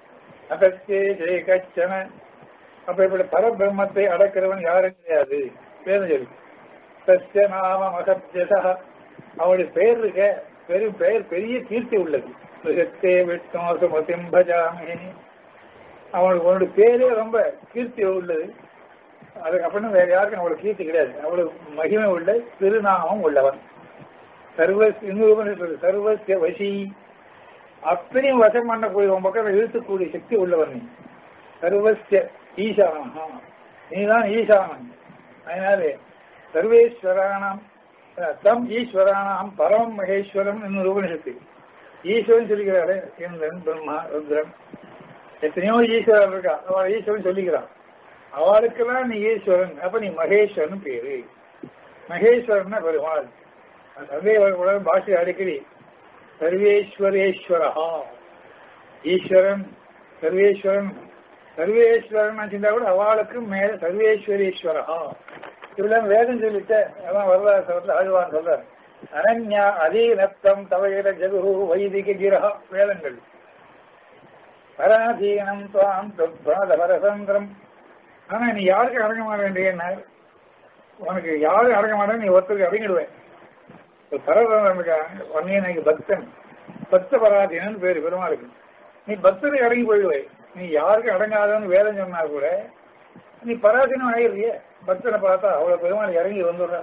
அதற்கு ஜெய கச்சன அப்ப இப்படி பரபிரம்மத்தை அடக்கிறவன் யாரும் கிடையாது பேரு சொல்லி சஸ்ய நாம மகத்யசா அவனுடைய பெயர் இருக்க பெரும் பெயர் பெரிய கீர்த்தி உள்ளது சுகத்தே விஷ்ணு மதிம் பஜாமி அவனுக்கு உன்னுடைய பேரே ரொம்ப கீர்த்தி உள்ளது அதுக்கப்புறம் வேற யாருக்கும் அவ்வளவு கீர்த்தி கிடையாது அவ்வளவு மகிமை உள்ள திருநாமம் உள்ளவன் சர்வ இன்னொரு சர்வசிய வசி அத்தனையும் வசம் பண்ணக்கூடிய உன் பக்கம் இழுத்துக்கூடிய சக்தி உள்ளவன் நீ சர்வசிய ஈசானா நீதான் ஈசானன் அதனாலே சர்வேஸ்வரானாம் தம் ஈஸ்வரானாம் பரமம் மகேஸ்வரம் என்னும் உபனிஷத்து ஈஸ்வரன் சொல்லிக்கிறாரு இந்திரன் பிரம்மா ருத்ரன் எத்தனையோ ஈஸ்வரன் இருக்கா அவள் ஈஸ்வரன் சொல்லிக்கிறான் அவளுக்கெல்லாம் நீ ஈஸ்வரன் அப்ப நீ மகேஸ்வரன் பேரு மகேஸ்வரன் பெருமாள் சந்தேக பாஷை அடிக்கடி சர்வேஸ்வரேஸ்வரா ஈஸ்வரன் சர்வேஸ்வரன் சர்வேஸ்வரன் சிந்தா கூட அவளுக்கு மேல சர்வேஸ்வரேஸ்வரா இவ்வளவு வேதம் சொல்லிட்ட அதான் வரலாறு ஆழ்வான் சொல்றார் அனன்யா அதீனத்தம் தவையில ஜகு வைதிக கிரகா வேதங்கள் பராதீனம் துவாம் துப்பாத பரசந்திரம் ஆனா நீ யாருக்கு அடங்க மாட்டேன் உனக்கு யாரும் அடங்க மாட்டேன் நீ ஒருத்தருக்கு அடங்கிடுவேன் பரதந்திரம் ஒன்னைய பக்தன் பக்த பராதீனன் பேரு பெருமாளுக்கு நீ பக்தரை அடங்கி போயிடுவே நீ யாருக்கும் அடங்காதன்னு வேதம் சொன்னா கூட நீ பராதீனம் ஆயிடுறிய பக்தனை பார்த்தா அவ்வளவு பெருமாள் இறங்கி வந்துடுற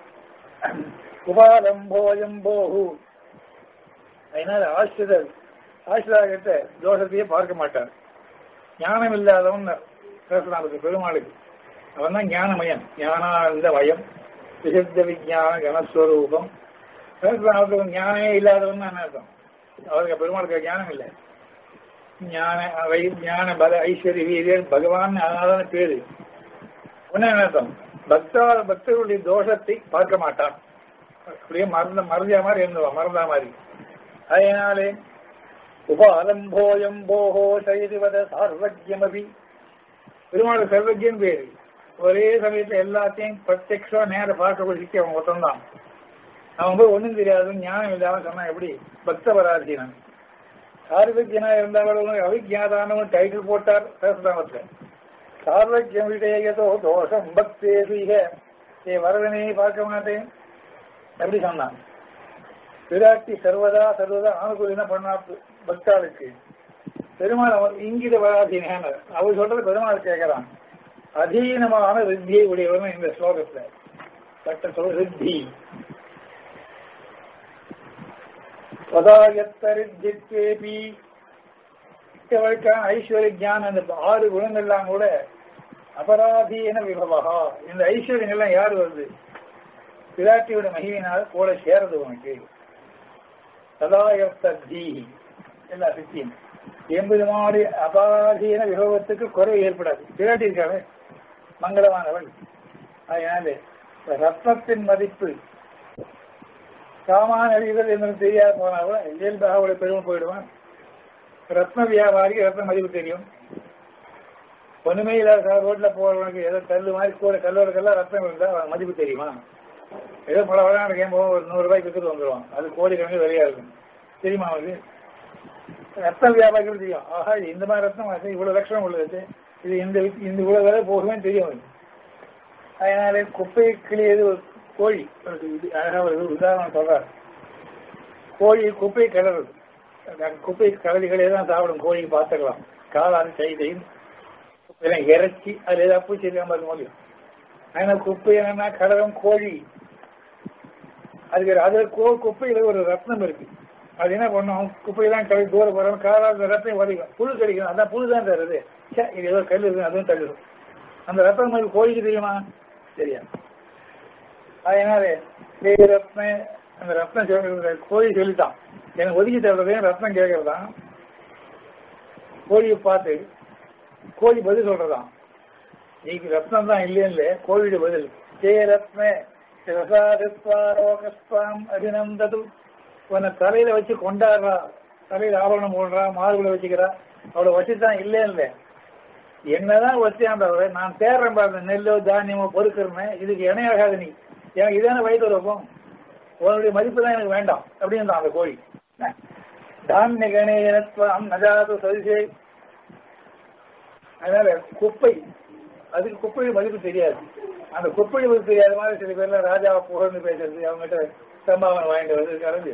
உபாலம்போயம் போகு அதனால ஆசிரியர் ஆசிரியர்கிட்ட தோஷத்தையே பார்க்க மாட்டார் ஞானம் இல்லாதவன் பேசலாம் பெருமாளுக்கு அவன் தான் ஞானமயன் ஞானானந்த வயம் விசித்த விஜான கனஸ்வரூபம் அவருக்கு ஞானமே இல்லாதவன் தான் அர்த்தம் அவருக்கு பெருமாளுக்கு ஞானம் இல்லை ஞான அவை ஞான பல ஐஸ்வர்ய வீரியர் பகவான் அதனால பேரு என்ன அர்த்தம் பக்தால் பக்தர்களுடைய தோஷத்தை பார்க்க மாட்டான் அப்படியே மறந்த மறந்த மாதிரி இருந்துவான் மறந்தா மாதிரி அதனாலே உபாலம்போயம் போகோ சைதுவத சார்வஜ்யமபி பெருமாள் சர்வஜன் பேரு ஒரே சமயத்துல எல்லாத்தையும் பிரத்யக்ஷா நேர பார்க்கக்கூடிய சிக்கி அவன் மொத்தம் தான் அவன் போய் ஒண்ணும் தெரியாது ஞானம் இல்லாம சொன்னா எப்படி பக்த பராதீனன் சார்வஜனா இருந்தவர்களும் அவிஜாதானவன் டைட்டில் போட்டார் சகசிரநாமத்துல சார்வஜ்யம் விடேயதோ தோஷம் பக்தேசிக ஏ வரதனை பார்க்க மாட்டேன் எப்படி சொன்னான் விராட்டி சர்வதா சர்வதா ஆணுகூலினா பண்ணா பக்தாளுக்கு பெருமாள் அவர் இங்கித வராதீன அவர் சொல்றது பெருமாள் கேட்கிறான் அதீனமான ரித்தியை உடையவன் இந்த ஸ்லோகத்துல பட்ட சொல் ரித்தி பதாயத்தரித்திப்பேபி இவருக்கான ஐஸ்வர்ய ஜான் அந்த ஆறு குணங்கள்லாம் கூட அபராதீன விபவகா இந்த ஐஸ்வர்யங்கள்லாம் யார் வருது பிராட்டியோட மகிமையினால கூட சேரது உனக்கு சதாயத்தீ எல்லா சித்தியும் எண்பது மாடி அபாதீன விபவத்துக்கு குறை ஏற்படாது பிராட்டி இருக்காவே மங்களமானவள் அதனால ரத்னத்தின் மதிப்பு சாமான அறிவுகள் என்று தெரியாத போனா கூட இயல்பாக அவளை பெருமை போயிடுவான் ரத்ன வியாபாரிக்கு ரத்ன மதிப்பு தெரியும் ஒண்ணுமே இல்லாத ரோட்ல போறவனுக்கு ஏதோ கல்லு மாதிரி கூட கல்லோருக்கெல்லாம் ரத்தம் இருந்தா அவன் மதிப்பு தெரியுமா ஏதோ பல வளர்ந்து கேம் ஒரு நூறு ரூபாய்க்கு வித்துட்டு வந்துடுவான் அது கோடிக்கணக்கு வெளியா இருக்கும் தெரியுமா அவனுக்கு ரத்த வியாபாரிகள் தெரியும் ஆஹா இது இந்த மாதிரி ரத்தம் ஆச்சு இவ்வளவு லட்சம் உள்ளது இது இந்த இந்த இவ்வளவு வேலை போகுமே தெரியும் அவனுக்கு அதனால குப்பை கிளியது ஒரு கோழி ஒரு இது அழகா ஒரு உதாரணம் சொல்றாரு கோழி குப்பை கிளறுது குப்பை கலதிகளே தான் சாப்பிடும் கோழி பார்த்துக்கலாம் காளான் செய்தையும் குப்பையெல்லாம் இறைச்சி அதுல ஏதாவது பூச்சி இருக்காம இருக்க முடியும் அதனால குப்பை என்னன்னா கடகம் கோழி அதுக்கு அதுல கோ குப்பையில ஒரு ரத்னம் இருக்கு அது என்ன பண்ணும் குப்பையெல்லாம் கழுவி தூரம் போறோம் காலால் ரத்தம் உதைக்கும் புழு கிடைக்கும் அதான் புழு தான் தருது சே இது ஏதோ கல் இருக்கு அதுவும் தள்ளிடும் அந்த ரத்தம் மாதிரி கோழிக்கு தெரியுமா தெரியா அதனால ரத்ன அந்த ரத்னம் சொல்ற கோழி சொல்லிட்டான் எனக்கு ஒதுக்கி தர்றதே ரத்னம் கேட்கறதான் கோழியை பார்த்து கோழி பதில் சொல்றதான் நீக்கு ரத்னம் தான் இல்லையே கோழியோட பதில் ஜே ரத்ன ரசாதித்வாரோகஸ்வாம் அபிநந்தது உன்னை தலையில வச்சு கொண்டாடுறா தலையில ஆபரணம் போடுறா மார்புல வச்சுக்கிறா அவளை வச்சுதான் இல்லே இல்லை என்னதான் வச்சியான்றவரை நான் தேடுறேன் பாருங்க நெல்லோ தானியமோ பொறுக்கிறேன் இதுக்கு இணையாகாது நீ எனக்கு இதான வயது இருக்கும் உன்னுடைய மதிப்பு தான் எனக்கு வேண்டாம் அப்படின்னு அந்த கோழி தானிய கணேயத்வாம் நஜாது சதிசே அதனால குப்பை அதுக்கு குப்பை மதிப்பு தெரியாது அந்த குப்பை மதிப்பு தெரியாத மாதிரி சில பேர்ல ராஜாவை புகழ்ந்து பேசுறது அவங்ககிட்ட சம்பாவனை வாங்கிட்டு வருது கலந்து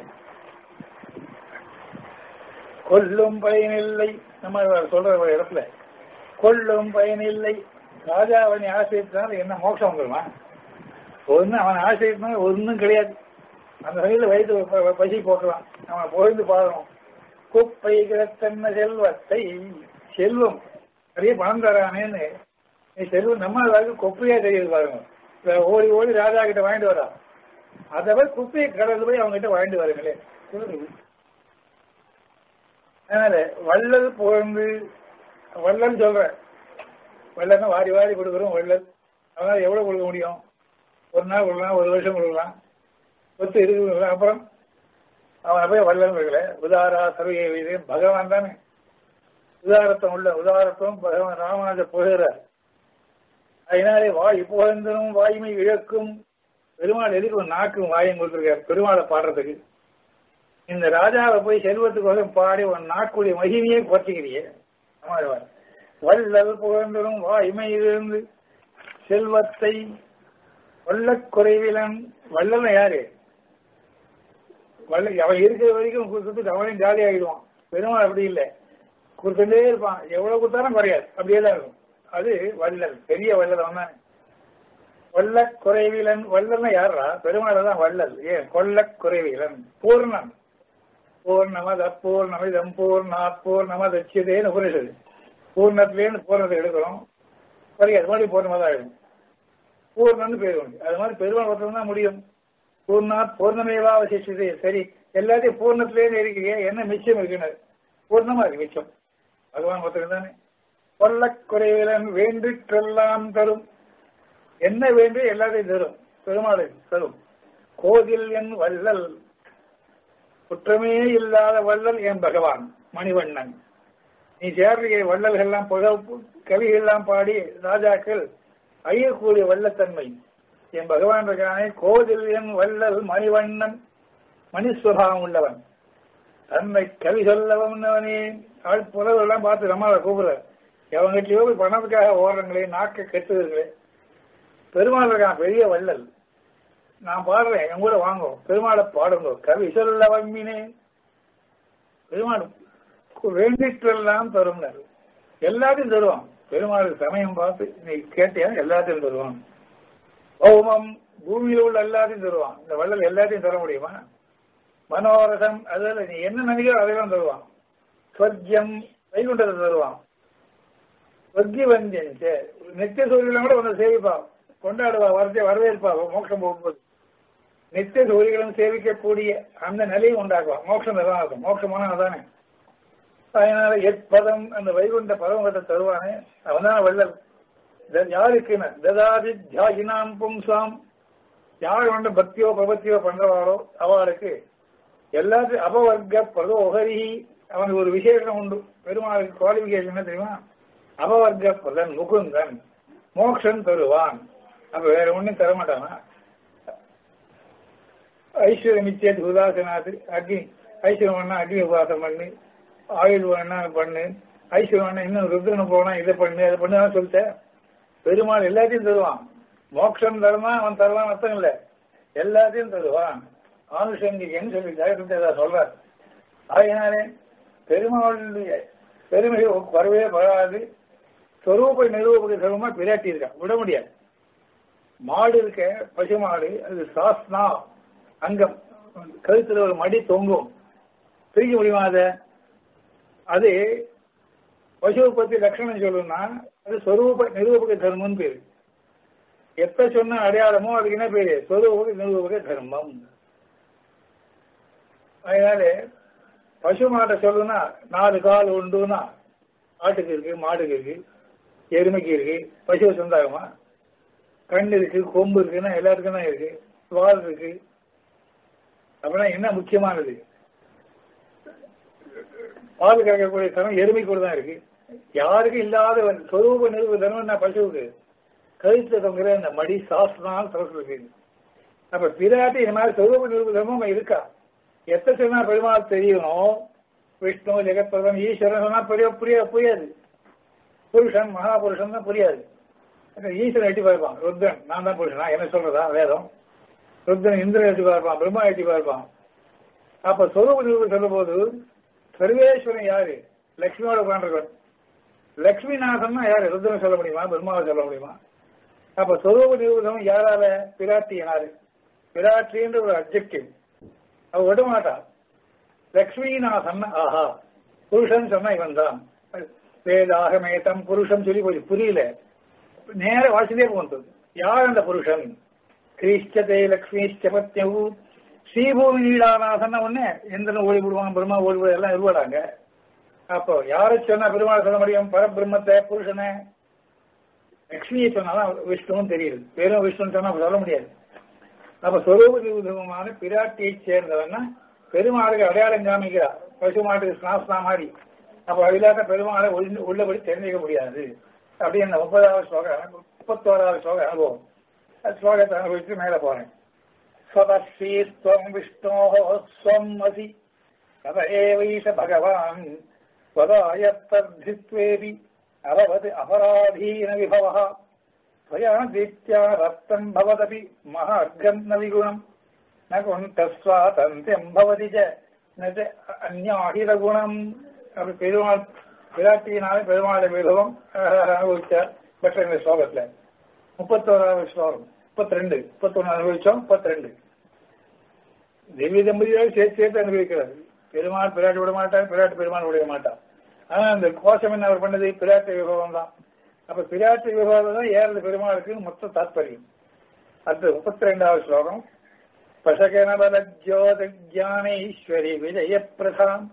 கொல்லும் பயனில்லை நம்ம சொல்ற ஒரு இடத்துல கொல்லும் பயனில்லை ராஜா அவனை ஆசிரியத்தினால என்ன மோட்சம் வந்துருமா ஒண்ணு அவன் ஆசிரியத்தினால ஒன்றும் கிடையாது அந்த வகையில் வயிற்று ப- பசி போக்கலாம் அவனை புகழ்ந்து பாடணும் குப்பை கிடத்தன்ன செல்வத்தை செல்வம் நிறைய பணம் தரானேன்னு நீ செல்வம் நம்ம அளவுக்கு குப்பையா தெரியுது பாருங்க இப்ப ஓடி ஓடி ராஜா கிட்ட வாங்கிட்டு வரா அதை போய் குப்பையை கடந்து போய் அவங்க கிட்ட வாங்கிட்டு வரீங்களே அதனால வள்ளல் புகழ்ந்து வள்ளல் சொல்றேன் வள்ளல்னா வாரி வாரி கொடுக்குறோம் வள்ளல் அதனால எவ்வளவு கொடுக்க முடியும் ஒரு நாள் கொடுக்கலாம் ஒரு வருஷம் கொடுக்கலாம் ஒத்து இருக்கு கொடுக்கலாம். அப்புறம் அவனை போய் வள்ளல் இருக்கல உதாரா சர்வே வீடு பகவான் தானே உதாரத்தம் உள்ள உதாரத்துவம் பகவான் ராமநாதர் புகழார் அதனாலே வாய் புகழ்ந்தனும் வாய்மை இழக்கும் பெருமாள் எதுக்கு ஒரு நாக்கும் வாயும் கொடுத்துருக்காரு பெருமாளை பாடுறதுக்கு இந்த ராஜாவை போய் செல்வத்துக்கு பாடி ஒரு நாக்குடைய மகிமையை குறைச்சிக்கிறியே ஆமாம் வள்ளல் புகழ்ந்தனும் வாய்மை இருந்து செல்வத்தை வள்ளக் குறைவிலன் வள்ளல் யாரு வள்ள அவன் இருக்கிற வரைக்கும் கொடுத்துட்டு அவனையும் ஜாலி ஆகிடுவான் பெருமாள் அப்படி இல்லை கொடுத்துட்டே இருப்பான் எவ்வளவு கொடுத்தாலும் குறையாது அப்படியே தான் இருக்கும் அது வள்ளல் பெரிய வள்ளல் அவன் தானே வல்ல குறைவிலன் வள்ளல்னா யாரா பெருமாள் தான் வள்ளல் ஏன் கொல்ல குறைவிலன் பூர்ணன் பூர்ணமத பூர்ணமிதம் பூர்ணா பூர்ணம தட்சியதேன்னு உபனிஷது பூர்ணத்திலேருந்து பூர்ணத்தை எடுக்கிறோம் குறையாது மறுபடியும் பூர்ணமாக தான் ஆயிடும் பூர்ணம்னு பேர் உண்டு அது மாதிரி பெருமாள் ஒருத்தன் தான் முடியும் பூர்ணா பூர்ணமேவா அவசிஷது சரி எல்லாத்தையும் பூர்ணத்திலேருந்து இருக்கிறீங்க என்ன மிச்சம் இருக்குன்னு பூர்ணமா இருக்கு மிச்சம் பகவான் ஒருத்தர் தானே கொல்ல குறைவிலன் வேண்டிற்றெல்லாம் தரும் என்ன வேண்டும் எல்லாத்தையும் தரும் பெருமாளை தரும் கோதில் என் வள்ளல் குற்றமே இல்லாத வள்ளல் என் பகவான் மணிவண்ணன் நீ சேர்றிய வள்ளல்கள்லாம் புகழ் கவிகள்லாம் பாடி ராஜாக்கள் ஐயக்கூடிய வள்ளத்தன்மை என் பகவான் இருக்கானே கோதில் என் வள்ளல் மணிவண்ணன் மணிஸ்வபாவம் உள்ளவன் தன்னை கவி சொல்ல வந்தவனே ஆள் புலவெல்லாம் பார்த்து நம்மளை கூப்பிடுற எவங்கிட்டயோ போய் பணத்துக்காக ஓடுறங்களே நாக்க கெட்டுதுங்களே பெருமாள் இருக்கான் பெரிய வள்ளல் நான் பாடுறேன் என் கூட வாங்கும் பெருமாளை பாடுங்க கவி சொல்ல வம்மினே பெருமாள் வேண்டிற்றெல்லாம் தரும்னாரு எல்லாத்தையும் தருவான் பெருமாளுக்கு சமயம் பார்த்து நீ கேட்டியா எல்லாத்தையும் தருவான் பௌமம் பூமியில உள்ள எல்லாத்தையும் தருவான் இந்த வள்ளல் எல்லாத்தையும் தர முடியுமா மனோரசம் அதில் நீ என்ன நினைக்கிறோ அதெல்லாம் தருவான் சொர்க்கியம் வைகுண்டத்தை தருவான் சொர்க்கி வந்தியன் நித்திய சூரியலாம் கூட வந்து சேவிப்பா கொண்டாடுவா வரதே வரவேற்பா மோட்சம் போகும்போது நித்திய சூரியர்களும் சேவிக்கக்கூடிய அந்த நிலையும் உண்டாக்குவா மோட்சம் தான் இருக்கும் மோட்சமான அதானே அதனால எப்பதம் அந்த வைகுண்ட பரமகத்தை தருவானே அவன்தான வள்ளல் த- யாருக்குன்னு ததாதி தியாகினாம் பும்சாம் யார் வந்து பக்தியோ பிரபத்தியோ பண்றவாரோ அவளுக்கு எல்லாத்தையும் அபவர்க்க பிரதோகரி அவனுக்கு ஒரு விசேஷம் உண்டு பெருமாளுக்கு குவாலிபிகேஷன் என்ன தெரியுமா அபவர்க்க பிரதன் முகுந்தன் மோக்ஷன் தருவான் அப்ப வேற ஒண்ணும் தர மாட்டானா ஐஸ்வர்யம் இச்சேத் உதாசனாது அக்னி ஐஸ்வர்யம் வேணா அக்னி உபாசம் பண்ணு ஆயுள் வேணா பண்ணு ஐஸ்வர்யம் வேணா இன்னும் ருத்ரன் போனா இதை பண்ணு அதை பண்ணு சொல்லிட்டேன் பெருமாள் எல்லாத்தையும் தருவான் மோட்சம் தருவான் அவன் தருவான் அர்த்தம் இல்ல எல்லாத்தையும் தருவான் ஆனுஷங்கிகன்னு சொல்லி ஜெயசுத்தேதா சொல்றார் அதனாலே பெருமாளுடைய பெருமை வரவே வராது சொரூப நிரூபக செல்வமா பிராட்டி இருக்கான் விட முடியாது மாடு இருக்க பசு மாடு அது சாஸ்னா அங்கம் கழுத்துல ஒரு மடி தொங்கும் பிரிக்க முடியுமா அதை அது பசுவை பத்தி லட்சணம் சொல்லணும்னா அது சொரூப நிரூபக தர்மம்னு பேரு எப்ப சொன்ன அடையாளமோ அதுக்கு என்ன பேரு சொரூபக நிரூபக தர்மம் அதனால பசு மாட்டை சொல்லணும்னா நாலு கால் உண்டுன்னா ஆட்டுக்கு இருக்கு மாடுக்கு இருக்கு எருமைக்கு இருக்கு பசு சொந்தாகமா கண் இருக்கு கொம்பு இருக்குன்னா எல்லாருக்கும் தான் இருக்கு வால் இருக்கு அப்படின்னா என்ன முக்கியமானது பால் கறக்கக்கூடிய தரம் எருமை கூட தான் இருக்கு யாருக்கும் இல்லாத ஒரு சொரூப நிறுவ தர்மம் என்ன பசுவுக்கு கழுத்துல தொங்குற இந்த மடி சாஸ்திரம் இருக்கு அப்ப பிராட்டி இந்த மாதிரி சொரூப நிறுவ தர்மம் இருக்கா எத்த சொன்னா பெருமாள் தெரியணும் விஷ்ணு ஜெகத்பிரதம் ஈஸ்வரன் சொன்னா பெரிய புரிய புரியாது புருஷன் மகாபுருஷன் தான் புரியாது ஈஸ்வரன் எட்டி பார்ப்பான் ருத்ரன் நான் தான் புருஷனா என்ன சொல்றதா வேதம் ருத்ரன் இந்திரன் எட்டி பார்ப்பான் பிரம்மா எட்டி பார்ப்பான் அப்ப சொரூப நிரூபம் சொல்லும் போது சர்வேஸ்வரன் யாரு லட்சுமியோட உட்காந்துருக்கவன் லட்சுமிநாதன் யாரு ருத்ரன் சொல்ல முடியுமா பிரம்மாவை சொல்ல முடியுமா அப்ப சொரூப நிரூபம் யாரால பிராட்டியனாரு பிராட்டின்ற ஒரு அப்ஜெக்டிவ் அவ விட மாட்டா லக்ஷ்மிநாதன் ஆஹா புருஷன் சொன்னா இவன் தான் வேதாகமேதம் புருஷன் சொல்லி போய் புரியல நேர வாசிலே போன்றது யார் அந்த புருஷன் கிரீஷ்டதே லக்ஷ்மிஷ்ட பத்யவு ஸ்ரீபூமி நீடாநாதன் உடனே எந்திரன் ஓடி விடுவான் பிரம்மா ஓடி விடுவான் எல்லாம் இருவாடாங்க அப்போ யாரை சொன்னா பெருமாள் சொல்ல முடியும் பரபிரம்மத்தை புருஷனை லக்ஷ்மியை சொன்னாதான் விஷ்ணுவும் தெரியுது வெறும் விஷ்ணுன்னு சொன்னா சொல்ல முடியாது அப்ப சொரூப விதமான பிராட்டியை சேர்ந்தவன்னா பெருமாளுக்கு அடையாளம் காமிக்கிறார் பசு மாட்டுக்கு ஸ்நாஸ்னா மாதிரி அப்ப அதிலாக பெருமாளை உள்ள- உள்ளபடி தெரிஞ்சுக்க முடியாது அப்படி இந்த முப்பதாவது ஸ்லோகம் முப்பத்தோராவது ஸ்லோகம் அனுபவம் அந்த ஸ்லோகத்தை அனுபவிச்சு மேல போறேன் ஸ்வதஸ்ரீஸ்வம் விஷ்ணோ ஸ்வம் அசி தத ஏவைஷ பகவான் त्वदायत्तद्धित्वेऽपि अभवत् अपराधीन विभवः त्वया दीप्त्या रक्तम् भवदपि महार्घम् न विगुणम् न कुण्ठस्वातन्त्र्यम् भवति च न च अन्याहितगुणम् அப்படி பெருமாள் விராட்டியினாலே பெருமாளை விபவம் அனுபவிச்சார் பெற்ற இந்த ஸ்லோகத்துல முப்பத்தோராவது ஸ்லோகம் முப்பத்தி ரெண்டு முப்பத்தொன்னு அனுபவிச்சோம் முப்பத்தி ரெண்டு திவ்ய தம்பதியாக சேர்த்து சேர்த்து அனுபவிக்கிறார் பெருமாள் பிராட்டி விட மாட்டார் பிராட்டி பெருமாள் விட மாட்டார் ஆனா அந்த கோஷம் என்ன அவர் பண்ணது பிராட்டி விபவம் தான் அப்ப பிராட்டி விபவம் தான் ஏறது பெருமாளுக்கு மொத்த தாத்பரியம் அடுத்து முப்பத்தி ரெண்டாவது ஸ்லோகம் பசகனபலஜோத ஜானேஸ்வரி விஜய பிரதாம்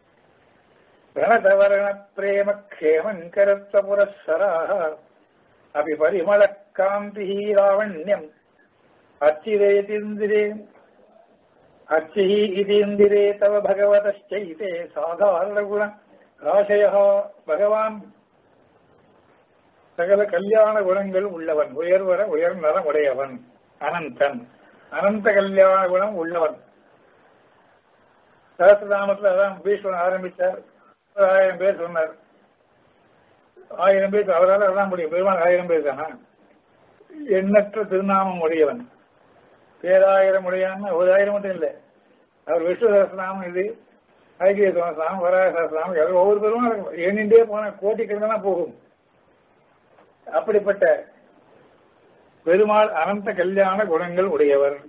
பிரணதவரண பிரேம க்ஷேமங்கரத்வ புரஸ்ஸராः अपि परिमलकान्तिः लावण्यम् अर्चिरेतीन्दिरे अर्चिः इतीन्दिरे तव भगवतश्चैते சாதாரணகுண ராசையா பகவான் சகல கல்யாண குணங்கள் உள்ளவன் உயர்வர உயர் நலம் உடையவன் அனந்தன் அனந்த கல்யாண குணம் உள்ளவன் சகசிரநாமத்தில் அதான் பீஷ்மன் ஆரம்பித்தார் ஒரு ஆயிரம் பேர் சொன்னார் ஆயிரம் பேர் அவரால் அதான் முடியும் பெருமாள் ஆயிரம் பேர் தானா எண்ணற்ற திருநாமம் உடையவன் பேராயிரம் உடையான்னு ஒரு ஆயிரம் மட்டும் இல்லை அவர் விஷ்ணு சகசிரநாமம் இது ஐக்கிய சகசிரநாமம் வராக சகசிரநாமம் எல்லாம் ஒவ்வொரு பெருமாள் எண்ணிண்டே போன கோட்டிக்கணக்கான போகும் அப்படிப்பட்ட பெருமாள் அனந்த கல்யாண குணங்கள் உடையவர்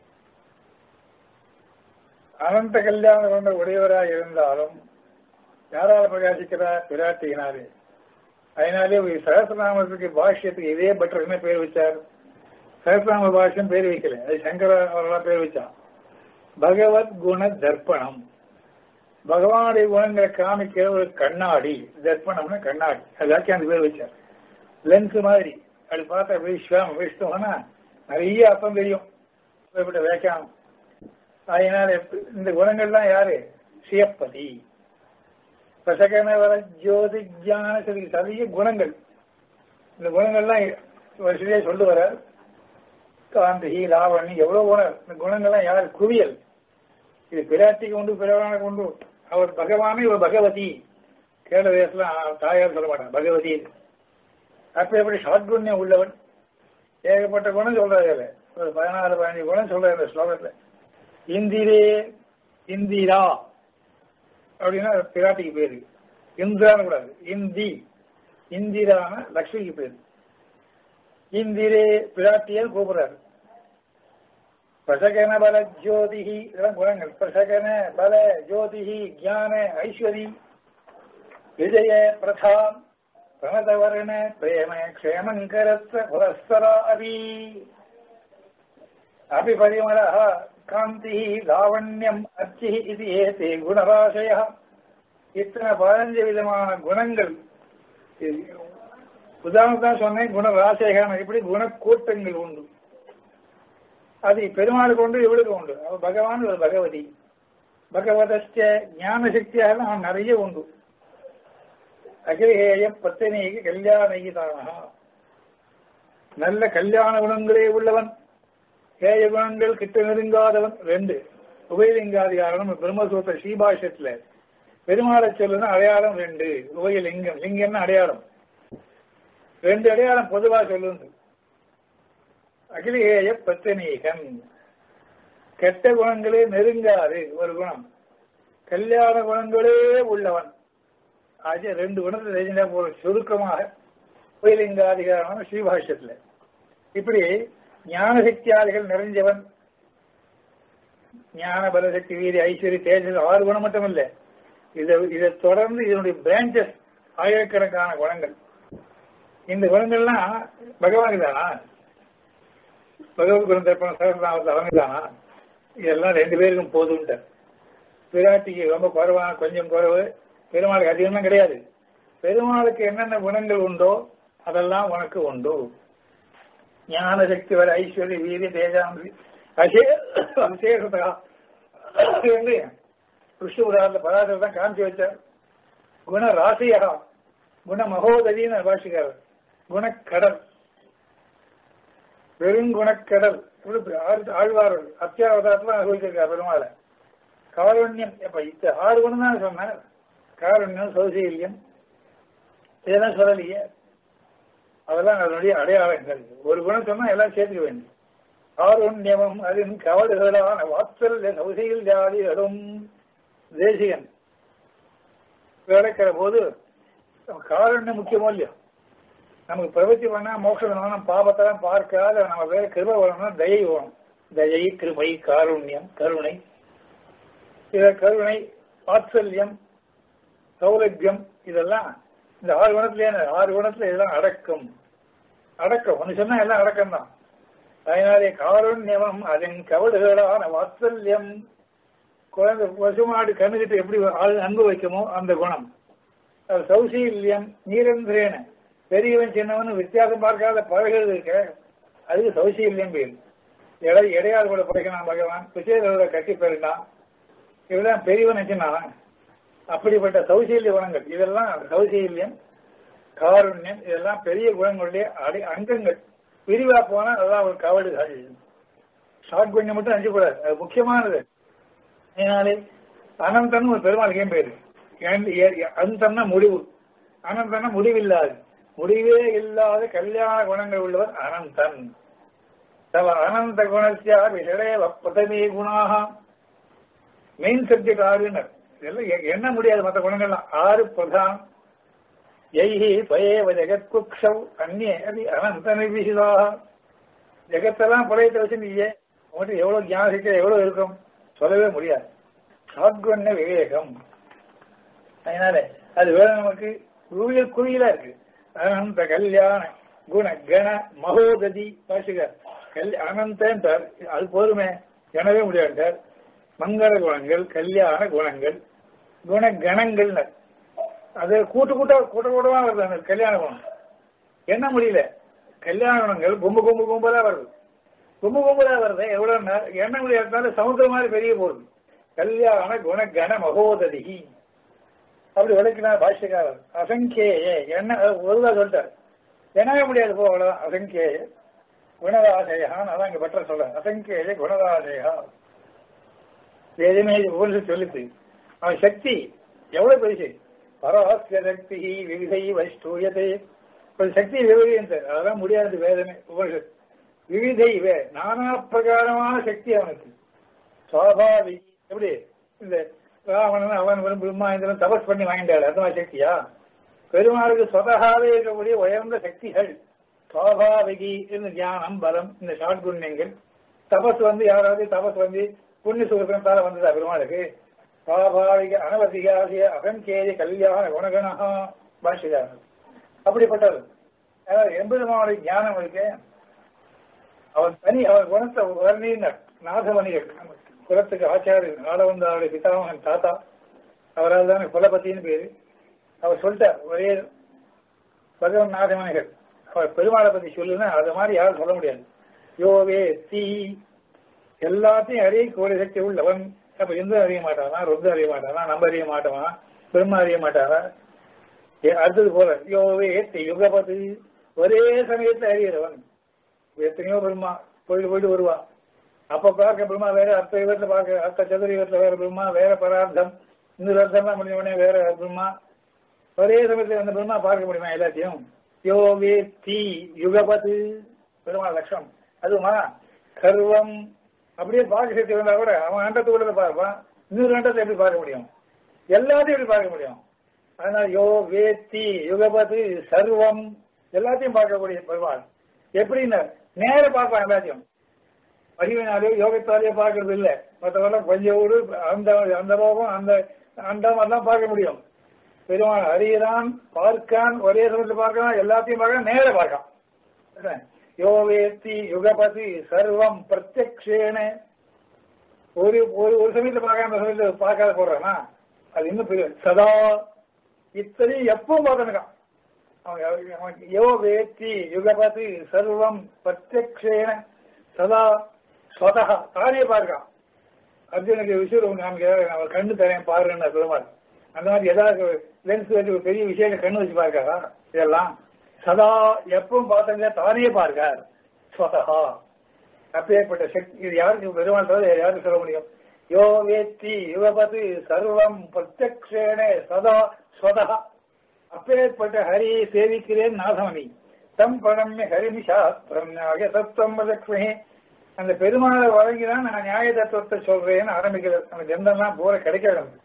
அனந்த கல்யாண குணங்கள் உடையவராக இருந்தாலும் யாரால பிரகாசிக்கிறார் பிராட்டியினாலே அதனாலே ஒரு சகசிரநாமத்துக்கு பாஷ்யத்துக்கு இதே பட்டர் என்ன பேர் வச்சார் சகசிரநாம பாஷ்யம் பேர் வைக்கல அது சங்கர அவர்களாம் பேர் வச்சான் பகவத் குண தர்ப்பணம் பகவானுடைய குணங்களை காமிக்கிற ஒரு கண்ணாடி தர்ப்பணம்னு கண்ணாடி அதுக்காச்சும் அந்த பேர் வச்சார் லென்ஸ் மாதிரி அப்படி பார்த்தா விஸ்வம் விஷ்ணுனா நிறைய அர்த்தம் தெரியும் இப்படிப்பட்ட வியாக்கியானம் அதனால இந்த குணங்கள்லாம் யாரு சியப்பதி பிரசகன வர ஜோதி ஜான சரி நிறைய குணங்கள் இந்த குணங்கள்லாம் வருஷத்தையே சொல்லு வர காந்தி லாவணி எவ்வளவு குணம் இந்த குணங்கள்லாம் யார் குவியல் இது பிராட்டிக்கு உண்டு பிறவானுக்கு உண்டு அவர் பகவானே இவர் பகவதி கேரள தேசத்துல தாயார் சொல்ல மாட்டாங்க பகவதி அப்ப எப்படி ஷாட்குண்யம் உள்ளவன் ஏகப்பட்ட குணம் சொல்றாரு அதுல. ஒரு பதினாறு பதினஞ்சு குணம் சொல்றாரு இந்த ஸ்லோகத்துல இந்திரே இந்திரா அப்படின்னா பிராட்டிக்கு பேரு இந்திரான்னு கூடாது இந்தி இந்திரான லக்ஷ்மிக்கு பேரு இந்திரே பிராட்டியை கூப்பிடுறாரு பிரசகன பல ஜோதிஹி இதெல்லாம் குணங்கள் பிரசகன பல ஜோதிஹி ஞான ஐஸ்வரி விஜய பிரதாம் பிரணதவரண பிரேம க்ஷேமங்கரத்வ புரஸ்தரா அபி அபி பரிமளः காந்திः லாவண்யம் அர்ச்சிः இது ஏதே குணராசய இத்தனை பதினஞ்சு விதமான குணங்கள் உதாரணத்தான் சொன்னேன் குணராசைகான இப்படி குணக்கூட்டங்கள் உண்டு அது பெருமாளுக்கு உண்டு இவளுக்கு உண்டு அவ பகவான் ஒரு பகவதி பகவதஸ்ட ஞான சக்தியாக அவன் நிறைய உண்டு அகிலேய பத்தினிக்கு கல்யாணகிதானா நல்ல கல்யாண குணங்களே உள்ளவன் ஏய குணங்கள் கிட்ட நெருங்காதவன் ரெண்டு உபயலிங்காதிகாரம் பிரம்மசூத்திர ஸ்ரீபாஷத்துல பெருமாளை சொல்லுனா அடையாளம் ரெண்டு உபயலிங்கம் லிங்கம்னு அடையாளம் ரெண்டு அடையாளம் பொதுவா சொல்லுங்க அகிலேய பத்தனீகன் கெட்ட குணங்களே நெருங்காது ஒரு குணம் கல்யாண குணங்களே உள்ளவன் ஆகிய ரெண்டு குணத்தை தெரிஞ்சா போல சுருக்கமாக கோயிலிங்காதிகாரமான ஸ்ரீபாஷ்யத்துல இப்படி ஞான சக்தியாதிகள் நிறைஞ்சவன் ஞான பலசக்தி வீதி ஐஸ்வர்ய தேஜஸ் ஆறு குணம் மட்டும் இல்ல இதை இதை தொடர்ந்து இதனுடைய பிரான்சஸ் ஆயிரக்கணக்கான குணங்கள் இந்த குணங்கள்லாம் பகவானுக்கு தானா பகவத் குணம் தர்ப்பணம் சகசிரநாமத்தில் அவங்க தானா இதெல்லாம் ரெண்டு பேருக்கும் போதும்ட்டார் பிராட்டிக்கு ரொம்ப குறைவான கொஞ்சம் குறைவு பெருமாளுக்கு அதிகம்லாம் கிடையாது பெருமாளுக்கு என்னென்ன குணங்கள் உண்டோ அதெல்லாம் உனக்கு உண்டு ஞான சக்தி வர ஐஸ்வர்ய வீரிய தேஜாந்தி அசே அபிஷேகத்தா கிருஷ்ணபுராத பதார்த்தத்தை தான் காமிச்சு வச்சார் குண ராசியா குண மகோதரின்னு பாஷிக்காரர் குணக்கடல் பெருங்குணக்கடல் ஆழ்வார்கள் அத்தியாவதாரத்துல அனுபவிச்சிருக்கார் பெருமாளை காருண்யம் இப்ப இந்த ஆறு குணம் தான் சொன்னார் காருண்யம் சௌசீல்யம் இதெல்லாம் சொல்லலையே அதெல்லாம் அதனுடைய அடையாளங்கள் ஒரு குணம் சொன்னா எல்லாம் சேர்த்துக்க வேண்டும் காருண்யமும் அதன் கவடுகளான வாத்சல்ய சௌசையில் ஜாதிகளும் தேசிகன் விளக்கிற போது காருண்யம் முக்கியமோ இல்லையோ நமக்கு பிரவத்தி பண்ணா மோட்சம் வேணும் பாபத்தெல்லாம் பார்க்காத நம்ம வேற கிருபை வரணும்னா தயை வேணும் தயை கிருபை காருண்யம் கருணை இத கருணை வாத்சல்யம் சௌலபியம் இதெல்லாம் இந்த ஆறு குணத்திலே ஆறு குணத்துல இதெல்லாம் அடக்கம் அடக்கம் ஒன்னு சொன்னா எல்லாம் அடக்கம் தான் அதனாலே காருண்யமும் அதன் கவடுகளான வாத்சல்யம் குழந்தை பசுமாடு கண்ணுகிட்ட எப்படி அன்பு வைக்குமோ அந்த குணம் அது சௌசீல்யம் நீரந்திரேன பெரியவன் சின்னவன் வித்தியாசம் பார்க்காத பழகிறது இருக்க அதுக்கு சௌசீல்யம் பேர் எடை எடையால் கூட படைக்கணும் பகவான் விஜயதோட கட்டி பெருண்டான் இதெல்லாம் பெரியவன் வச்சுனான் அப்படிப்பட்ட சௌசீல்ய குணங்கள் இதெல்லாம் சௌசீல்யம் காருண்யம் இதெல்லாம் பெரிய குணங்களுடைய அடை அங்கங்கள் விரிவா போனா அதெல்லாம் ஒரு கவடுகள் ஷார்ட் குணம் மட்டும் அஞ்சக்கூடாது அது முக்கியமானது அதனாலே அனந்தன் ஒரு பெருமாள் ஏன் பேரு அந்தம்னா முடிவு அனந்தன்னா முடிவில்லாது முடிவே இல்லாத கல்யாண குணங்கள் உள்ளவர் அனந்தன் தவ அனந்த குணத்தியா விஷய பிரதமே குணாக மெயின் சப்ஜெக்ட் ஆறுனர் இதெல்லாம் என்ன முடியாது மற்ற குணங்கள்லாம் ஆறு பிரதான் எய்ஹி பயேவ ஜெகத் குக்ஷவ் அந்நிய அது அனந்த நிர்விசிதாக ஜெகத்தெல்லாம் பழையத்தை வச்சு நீயே உங்கள்கிட்ட எவ்வளவு ஞாபகம் எவ்வளவு இருக்கும் சொல்லவே முடியாது சாத்வண்ண விவேகம் அதனால அது வேற நமக்கு குவியல் குவியலா இருக்கு அனந்த கல்யாண குண கண மகோததி பாஷிகர் கல் அனந்தார் அது போதுமே எனவே முடியாது மங்கள குணங்கள் கல்யாண குணங்கள் குண கணங்கள் அது கூட்டு கூட்ட கூட்ட கூட்டமா வருது அந்த கல்யாண குணம் என்ன முடியல கல்யாண குணங்கள் கும்பு கும்பு கும்பலா வருது கும்பு கும்பலா வருது எவ்வளவு எண்ண முடியாதனால சமுத்திரம் மாதிரி பெரிய போகுது கல்யாண குண கண மகோததி அப்படி விளக்கினார் பாஷ்யக்காரர் அசங்கேய என்ன ஒருவா சொல்லிட்டார் எண்ணவே முடியாது போ அவ்வளவுதான் அசங்கேய குணராசயான்னு அதான் இங்க பற்ற சொல்ற அசங்கேய குணராசயா எதுவுமே உபனிஷத் சொல்லிட்டு அவன் சக்தி எவ்வளவு பெருசு பராஸ்ய சக்தி விவிதை வைஷ்டூயத்தை கொஞ்சம் சக்தி விவரியம் அதெல்லாம் முடியாது வேதனை உபனிஷத் விவிதை வே நானா பிரகாரமான சக்தி அவனுக்கு சுவாபாவி எப்படி இந்த ராவணன் அவன் வரும் பிரம்மா இந்திரன் தபஸ் பண்ணி வாங்கிட்டாள் அந்த மாதிரி சக்தியா பெருமாளுக்கு சொதகாவே இருக்கக்கூடிய உயர்ந்த சக்திகள் சுவாபாவிகி இந்த ஞானம் பலம் இந்த ஷாட்குண்யங்கள் தபஸ் வந்து யாராவது தபஸ் வந்து புண்ணிய சுகத்தால வந்ததா பெருமாளுக்கு சுவாபாவிக அனவசிகாசிய அகங்கேதி கல்யாண குணகணா பாஷிதார்கள் அப்படிப்பட்டது அதாவது எம்பெருமானுடைய ஞானம் இருக்கு அவன் தனி அவன் குணத்தை வர்ணினர் நாதமணிகள் குலத்துக்கு ஆச்சாரியர் ஆடவந்தாருடைய பிதாமகன் தாத்தா அவரால் தானே குலபத்தின்னு பேரு அவர் சொல்லிட்டார் ஒரே பகவன் நாதமணிகள் அவர் பெருமாளை பத்தி சொல்லுன்னா அது மாதிரி யாரும் சொல்ல முடியாது யோவே தீ எல்லாத்தையும் அறியக்கூடிய சக்தி உள்ளவன் அப்ப எந்த அறிய மாட்டானா ரொம்ப அறிய மாட்டானா நம்ம அறிய மாட்டோமா பெருமா அறிய மாட்டாரா அடுத்தது போல யோவே யுகபதி ஒரே சமயத்துல அறிகிறவன் எத்தனையோ பெருமா போயிட்டு போயிட்டு வருவா அப்ப பார்க்க பிரம்மா வேற அர்த்த யுகத்துல பார்க்க அர்த்த சதுர யுகத்துல வேற பிரம்மா வேற பரார்த்தம் இந்த அர்த்தம்லாம் முடிஞ்ச உடனே வேற பிரம்மா ஒரே சமயத்துல அந்த பிரம்மா பார்க்க முடியுமா எல்லாத்தையும் யோ வேத்தி யுகபது பெருமாள் லட்சம் அதுமா கர்வம் அப்படியே பார்க்க சக்தி வந்தா கூட அவன் அண்டத்துக்குள்ளத பார்ப்பான் இன்னொரு அண்டத்தை எப்படி பார்க்க முடியும் எல்லாத்தையும் எப்படி பார்க்க முடியும் அதனால யோ வேத்தி யுகபது சர்வம் எல்லாத்தையும் பார்க்கக்கூடிய பெருமாள் எப்படின்னு நேர பார்ப்பான் எல்லாத்தையும் அறிவினாலே யோகத்தாலேயே பார்க்கறது இல்ல மற்றவரெல்லாம் கொஞ்சம் ஊடு அந்த அந்த லோகம் அந்த அண்டம் எல்லாம் பார்க்க முடியும் பெருமாள் அறிகிறான் பார்க்கான் ஒரே சமயத்தில் பார்க்கலாம் எல்லாத்தையும் பார்க்கலாம் நேர பார்க்கலாம் யோ வேத்தி யுகபதி சர்வம் பிரத்யக்ஷேன ஒரு ஒரு ஒரு சமயத்தில் பார்க்காம சமயத்தில் பார்க்காத போடுறானா அது இன்னும் பெரிய சதா இத்தனையும் எப்பவும் பார்த்துருக்கான் அவன் அவன் யோ வேத்தி யுகபதி சர்வம் பிரத்யக்ஷேன சதா ஸ்வதா தானே பார்க்கான் அர்ஜுனுக்கு விஸ்வரூபம் காமிக்கிறார் அவன் கண்ணு தரேன் பாருன்னு பெருமாள் அந்த மாதிரி ஏதாவது லென்ஸ் வச்சு ஒரு பெரிய விஷயம் கண்ணு வச்சு பார்க்காரா இதெல்லாம் சதா எப்பவும் பார்த்தங்க தானே பார்க்கார் ஸ்வதா அப்பேற்பட்ட சக்தி இது யாருக்கு பெருமாள் தவிர வேற யாருக்கு சொல்ல முடியும் யோ வேத்தி யுகபது சர்வம் பிரத்யக்ஷேனே சதா ஸ்வதா அப்பேற்பட்ட ஹரியை சேவிக்கிறேன் நாதமணி தம் பணம்ய ஹரிமி சாஸ்திரம் நியாய தத்துவம் லக்ஷ்மி அந்த பெருமாளை வழங்கிதான் நான் நியாய தத்துவத்தை சொல்றேன்னு ஆரம்பிக்கிறது அந்த கந்தம்லாம் போற கிடைக்காது நமக்கு.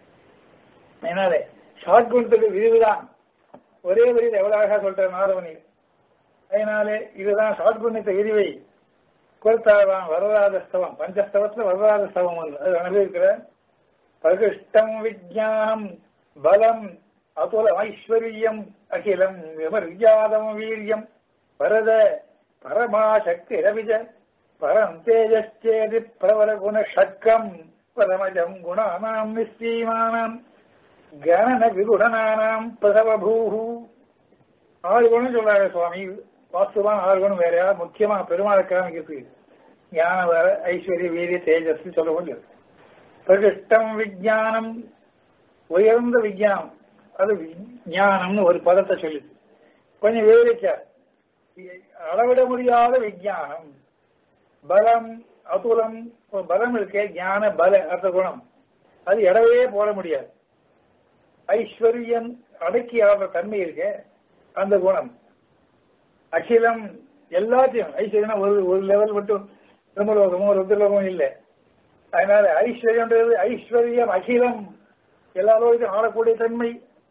அதனால ஷார்ட் குணத்துக்கு விரிவுதான் ஒரே வரியில் எவ்வளவு அழகா சொல்றார் நாதமணி அதனாலே இதுதான் ஷார்ட் குணத்தை விரிவை குலத்தாழ்வான் வரலாத ஸ்தவம் பஞ்சஸ்தவத்துல வரலாத ஸ்தவம் ஒன்று அது அனுபவிக்கிற பிரகிருஷ்டம் விஜயானம் பலம் அதுல ஐஸ்வர்யம் அகிலம் விமர்யாதம் வீரியம் பரத பரமாசக்தி ரவிஜ பரம் தேஜஸ்தேதி பிரபல குண ஷட்கம் பரமஜம் குணானாம் நிச்சயமானாம் கணன விகுணனானாம் பிரசவபூஹு ஆறு குணம் சொல்றாரு சுவாமி வாஸ்துவான் ஆறு குணம் வேற யார் முக்கியமா பெருமாளை காமிக்கிறது ஞான வேற ஐஸ்வர்ய வீரிய தேஜஸ் சொல்ல முடியாது பிரகிருஷ்டம் விஜயானம் உயர்ந்த விஜயானம் அது விஞ்ஞானம்னு ஒரு பதத்தை சொல்லுது கொஞ்சம் விவரிச்சார் அளவிட முடியாத விஞ்ஞானம் பலம் அதுலம் ஒரு பலம் இருக்கே ஞான பல அந்த குணம் அது இடவே போட முடியாது ஐஸ்வர்யம் அடக்கி ஆடுற தன்மை இருக்க அந்த குணம் அகிலம் எல்லாத்தையும் ஐஸ்வர்யம் ஒரு ஒரு லெவல் மட்டும் பிரம்மலோகமும் ருத்ரலோகமும் இல்லை அதனால ஐஸ்வர்யம்ன்றது ஐஸ்வர்யம் அகிலம் எல்லா லோகத்தையும் ஆளக்கூடிய தன்மை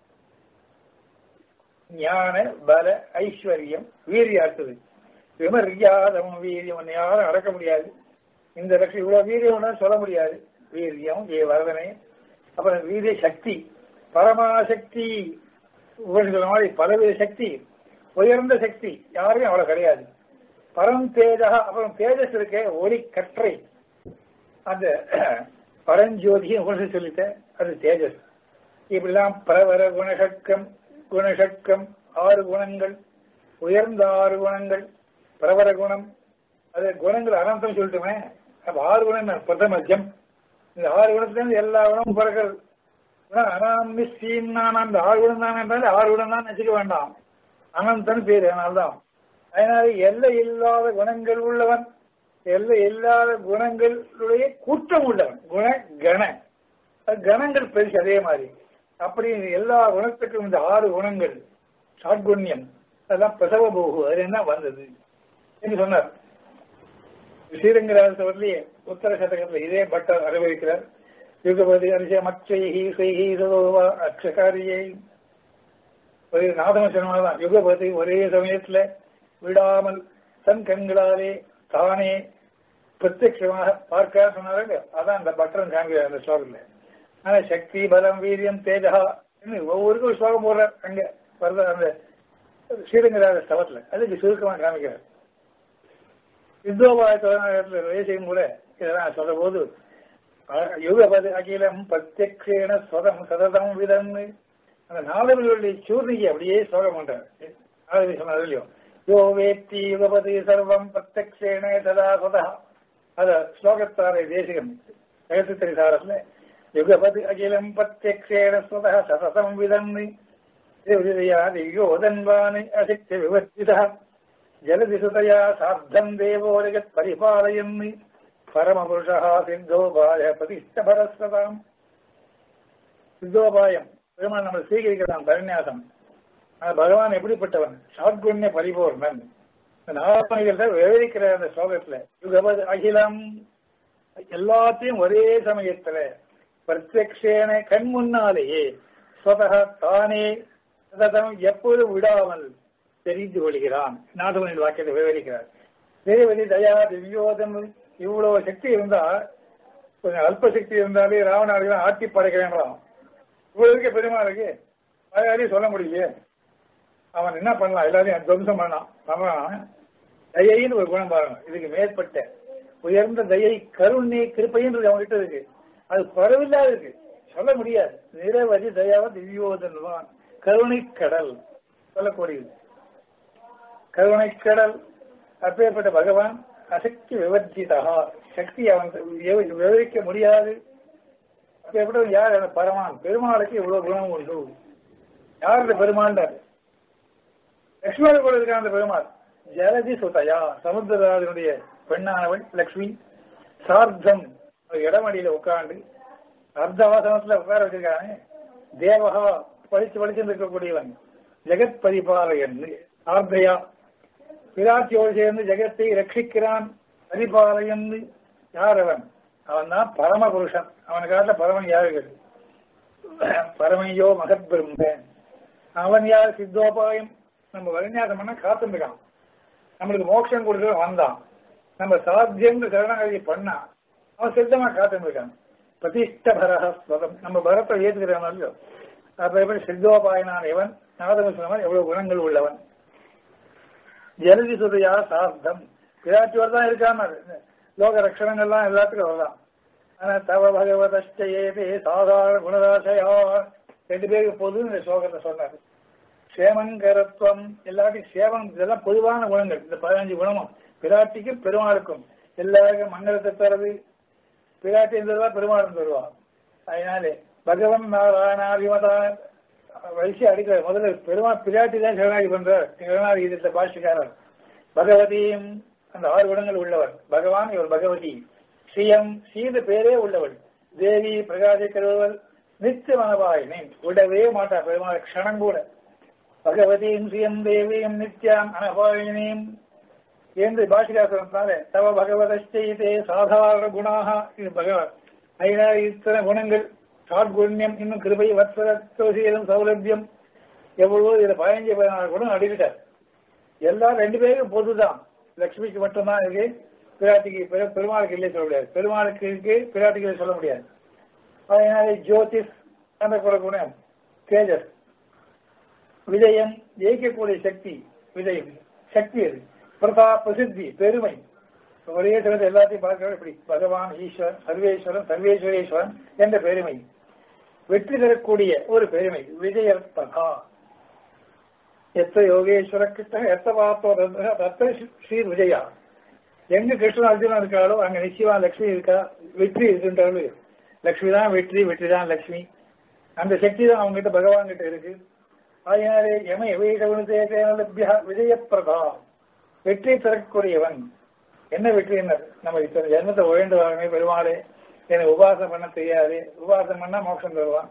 ஞான பல ஐஸ்வர்யம் வீரியம் அடுத்தது விமர்யாதம் வீரியம் உன்னை யாரும் அடக்க முடியாது இந்த லட்சம் இவ்வளவு வீரியம் சொல்ல முடியாது வீரியம் ஏ வரதனை அப்புறம் வீரிய சக்தி பரமாசக்தி உபனிஷத மாதிரி பலவித சக்தி உயர்ந்த சக்தி யாருமே அவ்வளவு கிடையாது பரம் தேஜா அப்புறம் தேஜஸ் இருக்க ஒளி கற்றை அந்த பரஞ்சோதியும் உபனிஷம் சொல்லிட்ட அது தேஜஸ் இப்படிலாம் பரவர குணசக்கம் குணசக்கம் ஆறு குணங்கள் உயர்ந்த ஆறு குணங்கள் பிரபர குணம் அது குணங்கள் அனந்தம் சொல்லிட்டுமே அப்ப ஆறு குணம் பிரதமஜம் இந்த ஆறு குணத்துல எல்லா குணமும் பிறக்கிறது அனாமி சீம்னான அந்த ஆறு குணம் தான் என்றால் ஆறு குணம் தான் நினைச்சுக்க வேண்டாம் அனந்தன் பேரு அதனால்தான் அதனால எல்லை இல்லாத குணங்கள் உள்ளவன் எல்லை இல்லாத குணங்களுடைய கூட்டம் உள்ளவன் குண கண கணங்கள் பெருசு அதே மாதிரி அப்படி எல்லா குணத்துக்கும் இந்த ஆறு குணங்கள் சாட்குண்யம் அதெல்லாம் பிரசவ போகு அது என்ன வந்தது என்று சொன்னார் ஸ்ரீரங்கராஜவர்லயே உத்தர சதகத்துல இதே பட்டர் அனுபவிக்கிறார் யுகபதி அரிச மச்சைஹி செய்ஹி சதோவா அக்ஷகாரியை ஒரே நாதமசனமாதான் யுகபதி ஒரே சமயத்துல விடாமல் தன் கண்களாலே தானே பிரத்யட்சமாக பார்க்க சொன்னாங்க அதான் அந்த பட்டரன் காமிக்கிறார் அந்த ஸ்லோகத்துல ஆனா சக்தி பலம் வீரியம் தேஜா ஒவ்வொருக்கும் ஒரு ஸ்லோகம் போடுறார் அங்க வருத அந்த ஸ்ரீரங்கராஜ ஸ்தவத்துல அதுக்கு சுருக்கமா காமிக்கிறார் யுத்தோபாய தொழிலாளர்கள் வயசையும் கூட இதெல்லாம் சொல்ற போது யுகபது அகிலம் பிரத்யக்ஷேன சொதம் சததம் விதன்னு அந்த நாதர்களுடைய சூர்ணிக்கு அப்படியே ஸ்லோகம் பண்றார் நாதவி சொன்னது இல்லையோ யோ வேத்தி யுகபதி சர்வம் பிரத்யக்ஷேன சதா சதா அத ஸ்லோகத்தாரை தேசிகம் ஜெகத்திரி சாரத்துல யுகபதி அகிலம் பிரத்யக்ஷேன ஸ்வதः சததம் விதன்னு திவ்யோதன்வானி அசிக்ய விவர்த்திதः ஜலதிசுதயா சார்த்தம் தேவோ ஜகத் பரிபாலயன் பரமபுருஷா சித்தோபாய பிரதிஷ்டபரஸ்வதாம் சித்தோபாயம் பெருமாள் நம்ம சீகரிக்கலாம் பரநியாசம் ஆனா பகவான் எப்படிப்பட்டவன் சாத்குண்ய பரிபூர்ணன் இந்த நாகமணிகள் தான் விவரிக்கிற அந்த ஸ்லோகத்துல யுகபத் அகிலம் எல்லாத்தையும் ஒரே சமயத்துல பிரத்யக்ஷேன கண் முன்னாலேயே ஸ்வதக தானே சததம் எப்போது விடாமல் தெரிந்து கொள்கிறான் நாதமனின் வாக்கியத்தை விவரிக்கிறார் தேவதி தயா திவ்யோதம் இவ்வளவு சக்தி இருந்தா கொஞ்சம் அல்ப சக்தி இருந்தாலே ராவணாதிகள் ஆட்சி படைக்கிறேன்றான் இவ்வளவு இருக்க பெருமாளுக்கு யாரையும் சொல்ல முடியலையே அவன் என்ன பண்ணலாம் எல்லாரையும் துவம்சம் பண்ணலாம் அவன் தயைன்னு ஒரு குணம் பாருங்க இதுக்கு மேற்பட்ட உயர்ந்த தயை கருணை கிருப்பைன்றது அவன்கிட்ட இருக்கு அது குறவில்லாத இருக்கு சொல்ல முடியாது நிரவதி தயாவ திவ்யோதன்வான் கருணை கடல் சொல்லக்கூடியது கருணை கடல் அப்பேற்பட்ட பகவான் அசக்தி விவர்ஜிதா சக்தி அவன் விவரிக்க முடியாது அப்பேற்பட்ட யார் அந்த பரமான் பெருமாளுக்கு இவ்வளவு குணம் உண்டு யார் இந்த பெருமாண்டார் லட்சுமணர் கூட இருக்கான் அந்த பெருமாள் ஜலதி சுதையா சமுத்திரராஜனுடைய பெண்ணானவள் லக்ஷ்மி சார்த்தம் ஒரு இடமடியில உட்கார்ந்து அர்த்தவாசனத்துல உட்கார வச்சிருக்கானே தேவகா படிச்சு படிச்சு இருக்கக்கூடியவன் ஜெகத் பரிபாலகன் ஆர்த்தையா பிராட்டியோடு சேர்ந்து ஜெகத்தை ரட்சிக்கிறான் பரிபாலகன் யார் அவன் அவன் தான் பரம புருஷன் அவனுக்காக பரமன் யாரு பரமையோ மகத் பிரம்மன் அவன் யார் சித்தோபாயம் நம்ம வரிஞாசம் பண்ண காத்துருக்கான் நம்மளுக்கு மோட்சம் கொடுக்க வந்தான் நம்ம சாத்தியங்கள் சரணாகதி பண்ணா அவன் சித்தமா காத்துருக்கான் பிரதிஷ்ட பரஹ ஸ்வதம் நம்ம பரத்தை ஏற்றுக்கிறான் அப்ப எப்படி சித்தோபாயனான இவன் நாதம சொன்னவன் எவ்வளவு குணங்கள் உள்ளவன் ஜலதி சுதையா சார்த்தம் பிராட்டியோர் தான் இருக்காம லோக ரட்சணங்கள்லாம் எல்லாத்துக்கும் வரலாம் ஆனா தவ பகவதே சாதாரண குணதாசையா ரெண்டு பேருக்கு பொது இந்த ஸ்லோகத்தை சொன்னாரு சேமங்கரத்துவம் எல்லாத்தையும் சேவம் இதெல்லாம் பொதுவான குணங்கள் இந்த பதினஞ்சு குணமும் பிராட்டிக்கும் பெருமாளுக்கும் எல்லாருக்கும் மங்களத்தை தருது பிராட்டி தருவா பெருமாளும் தருவா அதனாலே பகவன் நாராயணாதிமதா வயசு அடிக்கிற முதல்ல பெருமாள் பிராட்டி தான் சரணாகி பண்றார் சரணாகி இந்த பாஷக்காரர் பகவதியும் அந்த ஆறு குணங்கள் உள்ளவர் பகவான் இவர் பகவதி ஸ்ரீயம் சீத பேரே உள்ளவள் தேவி பிரகாசிக்கிறவள் நித்திய மனபாயினேன் விடவே மாட்டா பெருமாள் க்ஷணம் கூட பகவதியும் ஸ்ரீயம் தேவியும் நித்யாம் அனபாயினேம் என்று பாஷிகாசனத்தினால தவ பகவதே சாதாரண குணாக இது பகவான் ஐநா இத்தனை குணங்கள் சாட்குண்யம் இன்னும் கிருபை வத்சரத்தோசியம் சௌலபியம் எவ்வளவோ இதுல பதினஞ்சு பதினாறு குணம் அடிக்கிட்டார் எல்லாம் ரெண்டு பேருக்கும் பொதுதான் லட்சுமிக்கு மட்டும்தான் இருக்கு பிராட்டிக்கு பெருமாளுக்கு இல்லையே சொல்ல முடியாது பெருமாளுக்கு இருக்கு பிராட்டிக்கு சொல்ல முடியாது அதனால ஜோதிஷ் அந்த குணம் தேஜஸ் விஜயம் ஜெயிக்கக்கூடிய சக்தி விஜயம் சக்தி அது பிரதா பிரசித்தி பெருமை ஒரே சிலர் எல்லாத்தையும் பார்க்கிறோம் இப்படி பகவான் ஈஸ்வரன் சர்வேஸ்வரன் சர்வேஸ்வரேஸ்வரன் என்ற பெருமை வெற்றி தரக்கூடிய ஒரு பெருமை விஜயர்த்தகா எத்த யோகேஸ்வர கிருஷ்ண எத்த பார்த்தோ தத்த ஸ்ரீ விஜயா எங்க கிருஷ்ணன் அர்ஜுனன் இருக்காளோ அங்க நிச்சயமா லட்சுமி இருக்கா வெற்றி இருக்குன்றாலும் லட்சுமி தான் வெற்றி வெற்றி தான் லட்சுமி அந்த சக்தி தான் அவங்க கிட்ட பகவான் கிட்ட இருக்கு அதனாலே எம எவையிடவனுதேபியா விஜயப்பிரதா வெற்றி தரக்கூடியவன் என்ன வெற்றி என்ன நம்ம இத்தனை ஜென்மத்தை உயர்ந்து வரமே பெருமாளே எனக்கு உபாசம் பண்ண தெரியாது உபாசம் பண்ணா மோட்சம் தருவான்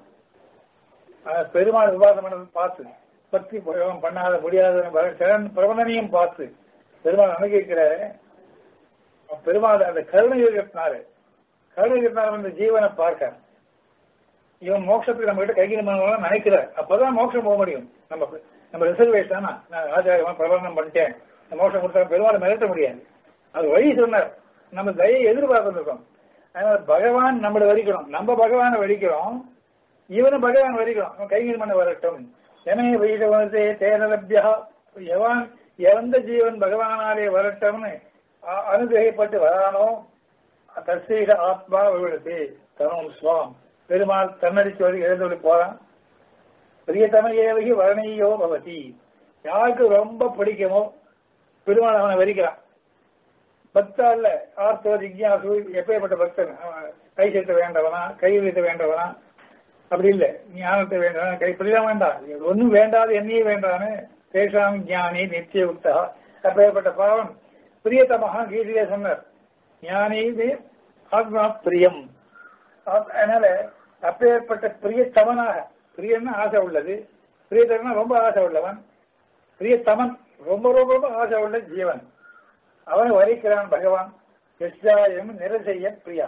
பெருமாள் உபாசம் பண்ணது பார்த்து பக்தி பிரயோகம் பண்ணாத முடியாத பிரபந்தனையும் பார்த்து பெருமாள் அனுகிக்கிற பெருமாள் அந்த கருணை இருக்கிறதுனால கருணை இருக்கிறதுனால அந்த ஜீவனை பார்க்க இவன் மோட்சத்துக்கு நம்ம கிட்ட கைகிரி பண்ணலாம் நினைக்கிறார் அப்பதான் மோட்சம் போக முடியும் நம்ம நம்ம ரிசர்வேஷன் நான் ஆச்சாரியமா பிரபந்தம் பண்ணிட்டேன் மோட்சம் கொடுத்தா பெருமாள் மிரட்ட முடியாது அது வழி சொன்னார் நம்ம தயை எதிர்பார்த்துருக்கோம் அதனால பகவான் நம்மளை வரிக்கணும் நம்ம பகவானை வரிக்கிறோம் இவனும் பகவான் வரிக்கணும் கைகிரி பண்ண வரட்டும் எமே வைதவனதே தேனலபியா எவன் எந்த ஜீவன் பகவானாலே வரட்டும்னு அனுகிரகப்பட்டு வரானோ தசீக ஆத்மா விழுது தனும் ஸ்வாம் பெருமாள் தன்னடிச்சு வரை எழுந்தொழி போறான் பிரியத்தம ஏவகி வர்ணியோ பவதி யாருக்கு ரொம்ப பிடிக்குமோ பெருமாள் அவனை வரிக்கிறான் பக்தா இல்ல ஆர்த்தோ ஜிக்யாசு எப்பேற்பட்ட பக்தன் கை சேர்த்த வேண்டவனா கை வைத்த வேண்டவனா அப்படி இல்ல ஞானத்தை வேண்டாம் கை இப்படிதான் வேண்டாம் ஒன்னும் வேண்டாது என்னையே வேண்டான்னு தேசாம் ஞானி நித்திய உக்தா அப்பேற்பட்ட பாவம் பிரியத்தமாக கீதையிலே சொன்னார் ஞானி ஆத்மா பிரியம் அதனால அப்பேற்பட்ட பிரியத்தவனாக பிரியம்னு ஆசை உள்ளது பிரியத்தரனா ரொம்ப ஆசை உள்ளவன் பிரியத்தமன் ரொம்ப ரொம்ப ரொம்ப ஆசை உள்ள ஜீவன் அவனை வரிக்கிறான் பகவான் எஸ்டாயம் நிரசெய்ய பிரியா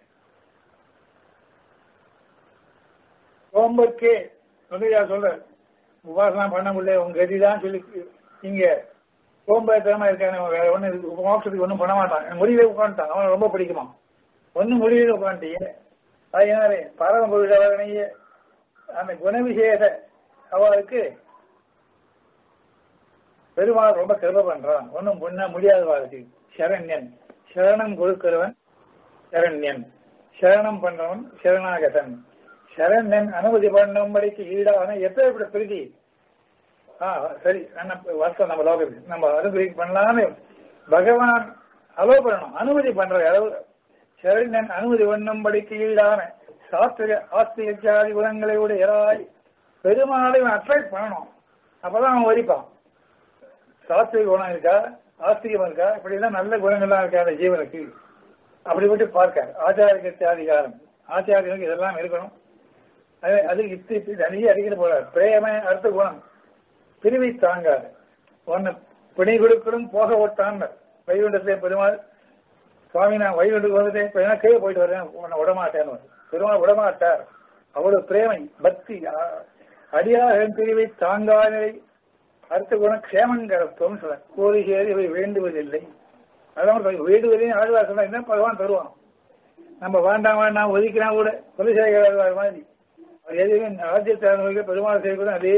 சோம்பர்க்கே சொல்லையா சொல்ற உபாசனா பண்ண முடியல உங்க கதிதான் சொல்லி இங்க சோம்பேத்தனமா இருக்கான வேற ஒண்ணு மோட்சத்துக்கு ஒண்ணும் பண்ண மாட்டான் முடியல உட்காந்துட்டான் அவன் ரொம்ப பிடிக்குமா ஒன்னும் முடியல உட்காந்துட்டீங்க அதனாலே பரம புருஷவனைய அந்த குணவிசேஷ அவளுக்கு பெருமாள் ரொம்ப கிருப பண்றான் ஒன்னும் முன்ன முடியாத வாழ்க்கை சரண்யன் சரணம் கொடுக்கிறவன் சரண்யன் சரணம் பண்றவன் சரணாகதன் சரண்யன் அனுமதி பண்ணும்படிக்கு ஈடான எத்தனை பிரீதி ஆ சரி நம்ம வருஷம் நம்ம லோகத்துக்கு நம்ம அனுமதி பண்ணலான்னு பகவான் அலோ பண்ணணும் அனுமதி பண்ற அளவு சரண்யன் அனுமதி பண்ணும்படிக்கு ஈடான சாஸ்திர ஆஸ்திகாதி குணங்களை உடையராய் பெருமாளை அட்ராக்ட் பண்ணணும் அப்பதான் அவன் வரிப்பான் சாத்விக குணம் இருக்கா ஆஸ்திகம் இருக்கா இப்படி எல்லாம் நல்ல குணங்கள்லாம் இருக்கா அந்த ஜீவனுக்கு அப்படி விட்டு பார்க்க ஆச்சாரியத்தை அதிகாரம் ஆச்சாரியனுக்கு இதெல்லாம் இருக்கணும் அது அது இத்து இப்படி நிறைய அறிக்கிற போல பிரேம அர்த்த குணம் பிரிவை தாங்காது உன்னை பிணை கொடுக்கணும் போக ஓட்டான் வைகுண்டத்திலே பெருமாள் சுவாமி நான் வைகுண்டுக்கு வந்துட்டேன் இப்ப என்ன கீழே போயிட்டு வரேன் உன்னை விடமாட்டேன்னு பெருமாள் விடமாட்டார் அவ்வளவு பிரேமை பக்தி அடியாக பிரிவை தாங்காத அடுத்த குணம் க்ஷேமங்கரத்துவம் சொல்ல கோரிசேரி இவை வேண்டுவதில்லை அதான் வேண்டுவதையும் ஆழ்வார் சொன்னா என்ன பகவான் தருவான் நம்ம வேண்டாம் வேண்டாம் ஒதுக்கினா கூட குலசேகர மாதிரி எதுவும் ராஜ்யத்தை அனுபவிக்க பெருமாள் செய்யக்கூட அதே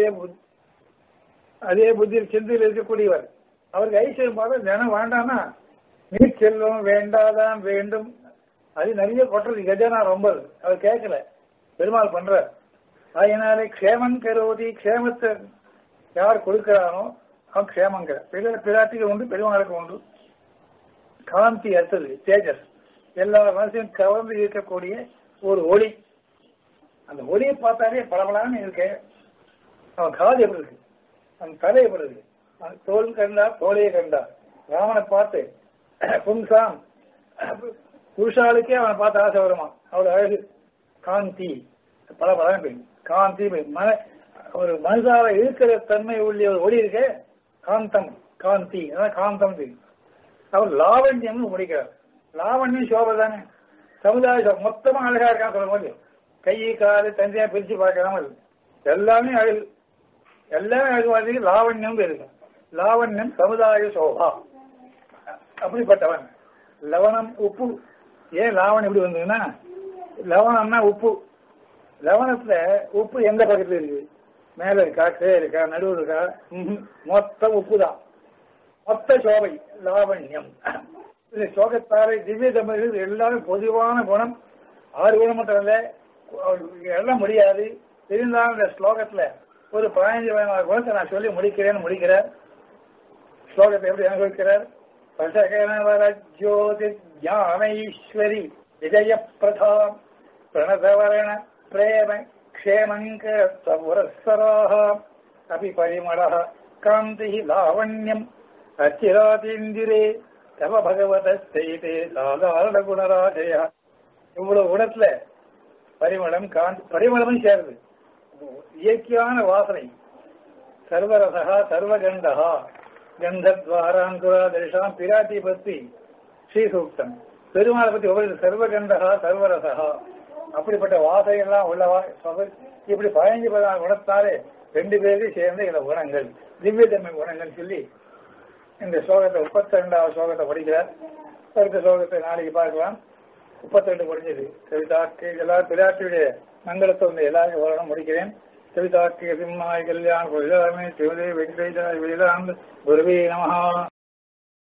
அதே புத்தியில் சிந்தையில் இருக்கக்கூடியவர் அவருக்கு ஐஸ்வர்யம் பார்த்தா தினம் வேண்டாம்னா நீ செல்வம் வேண்டாதான் வேண்டும் அது நிறைய கொட்டுறது கஜனா ரொம்ப அவர் கேட்கல பெருமாள் பண்ற அதனாலே க்ஷேமன் கரோதி க்ஷேமத்தை யார் கொடுக்கிறானோ அவன் க்ஷேமங்கிற பிற பிராட்டிக்கு உண்டு பெருமாளுக்கு உண்டு காந்தி அர்த்தது தேஜஸ் எல்லா மனசையும் கவர்ந்து இருக்கக்கூடிய ஒரு ஒளி அந்த ஒளியை பார்த்தாலே பளபளான்னு இருக்கு அவன் காது எப்படி இருக்கு அவன் தலை எப்படி இருக்கு அவன் தோல் கண்டா தோலையை கண்டா ராமனை பார்த்து பும்சாம் புருஷாளுக்கே அவனை பார்த்து ஆசை வருமா அவ்வளவு அழகு காந்தி பல பலம் காந்தி மன ஒரு மனசால இருக்கிற தன்மை உள்ள ஒரு ஒளி இருக்க காந்தம் காந்தி அதான் காந்தம் அவர் லாவண்யம் முடிக்கிறார் லாவண்யம் சோபை தானே சமுதாய சோபை மொத்தமா அழகா இருக்கான்னு சொல்ல போது கை காலு தனியா பிரிச்சு பார்க்காமல் எல்லாமே அழகு எல்லாமே அழகு லாவண்யம் இருக்கு லாவண்யம் சமுதாய சோபா அப்படிப்பட்டவன் லவணம் உப்பு ஏன் லாவணம் எப்படி வந்ததுன்னா லவணம்னா உப்பு லவணத்துல உப்பு எந்த பக்கத்துல இருக்கு மேல இருக்கா கீழே இருக்கா நடுவில் இருக்கா மொத்தம் உப்பு தான் மொத்த சோபை லாவண்யம் இந்த சோகத்தாலே திவ்ய தம்பதிகள் எல்லாமே பொதுவான குணம் ஆறு குணம் மட்டும் இல்ல எல்லாம் முடியாது இருந்தாலும் இந்த ஸ்லோகத்துல ஒரு பதினஞ்சு பதினாறு குணத்தை நான் சொல்லி முடிக்கிறேன்னு முடிக்கிறார் ஸ்லோகத்தை எப்படி அனுபவிக்கிறார் பசகனவரஜோதி ஞானைஸ்வரி விஜய பிரதாம் பிரணதவரண பிரேம क्षेमङ्करत्वपुरःसराः अपि परिमळः कान्तिः लावण्यम् அச்சிராதீந்திரே தவ பகவதஸ்தைதே சாதாரண குணராஜய இவ்வளவு குணத்துல பரிமளம் காந்தி பரிமளமும் சேருது இயற்கையான வாசனை சர்வரசகா சர்வகண்டகா கந்தத்வாராங்குரா தரிசாம் பிராட்டி பத்தி ஸ்ரீசூக்தம் பெருமாளை பத்தி ஒவ்வொரு சர்வகண்டகா சர்வரசகா அப்படிப்பட்ட வாசையெல்லாம் உள்ளவா இப்படி பதினஞ்சு பதினாறு குணத்தாலே ரெண்டு பேரும் சேர்ந்து இந்த குணங்கள் திவ்ய தன்மை குணங்கள் சொல்லி இந்த ஸ்லோகத்தை முப்பத்தி ரெண்டாவது ஸ்லோகத்தை படிக்கிறார் அடுத்த ஸ்லோகத்தை நாளைக்கு பார்க்கலாம் முப்பத்தி ரெண்டு படிஞ்சது கவிதாக்கு எல்லாரும் பிராட்டியுடைய மங்களத்தை வந்து எல்லாரும் வரணும் முடிக்கிறேன் கவிதாக்கு சிம்மாய் கல்யாண் எல்லாருமே சிவதே வெங்கடேஜாய் வேதாந்த் குருவே நமஹா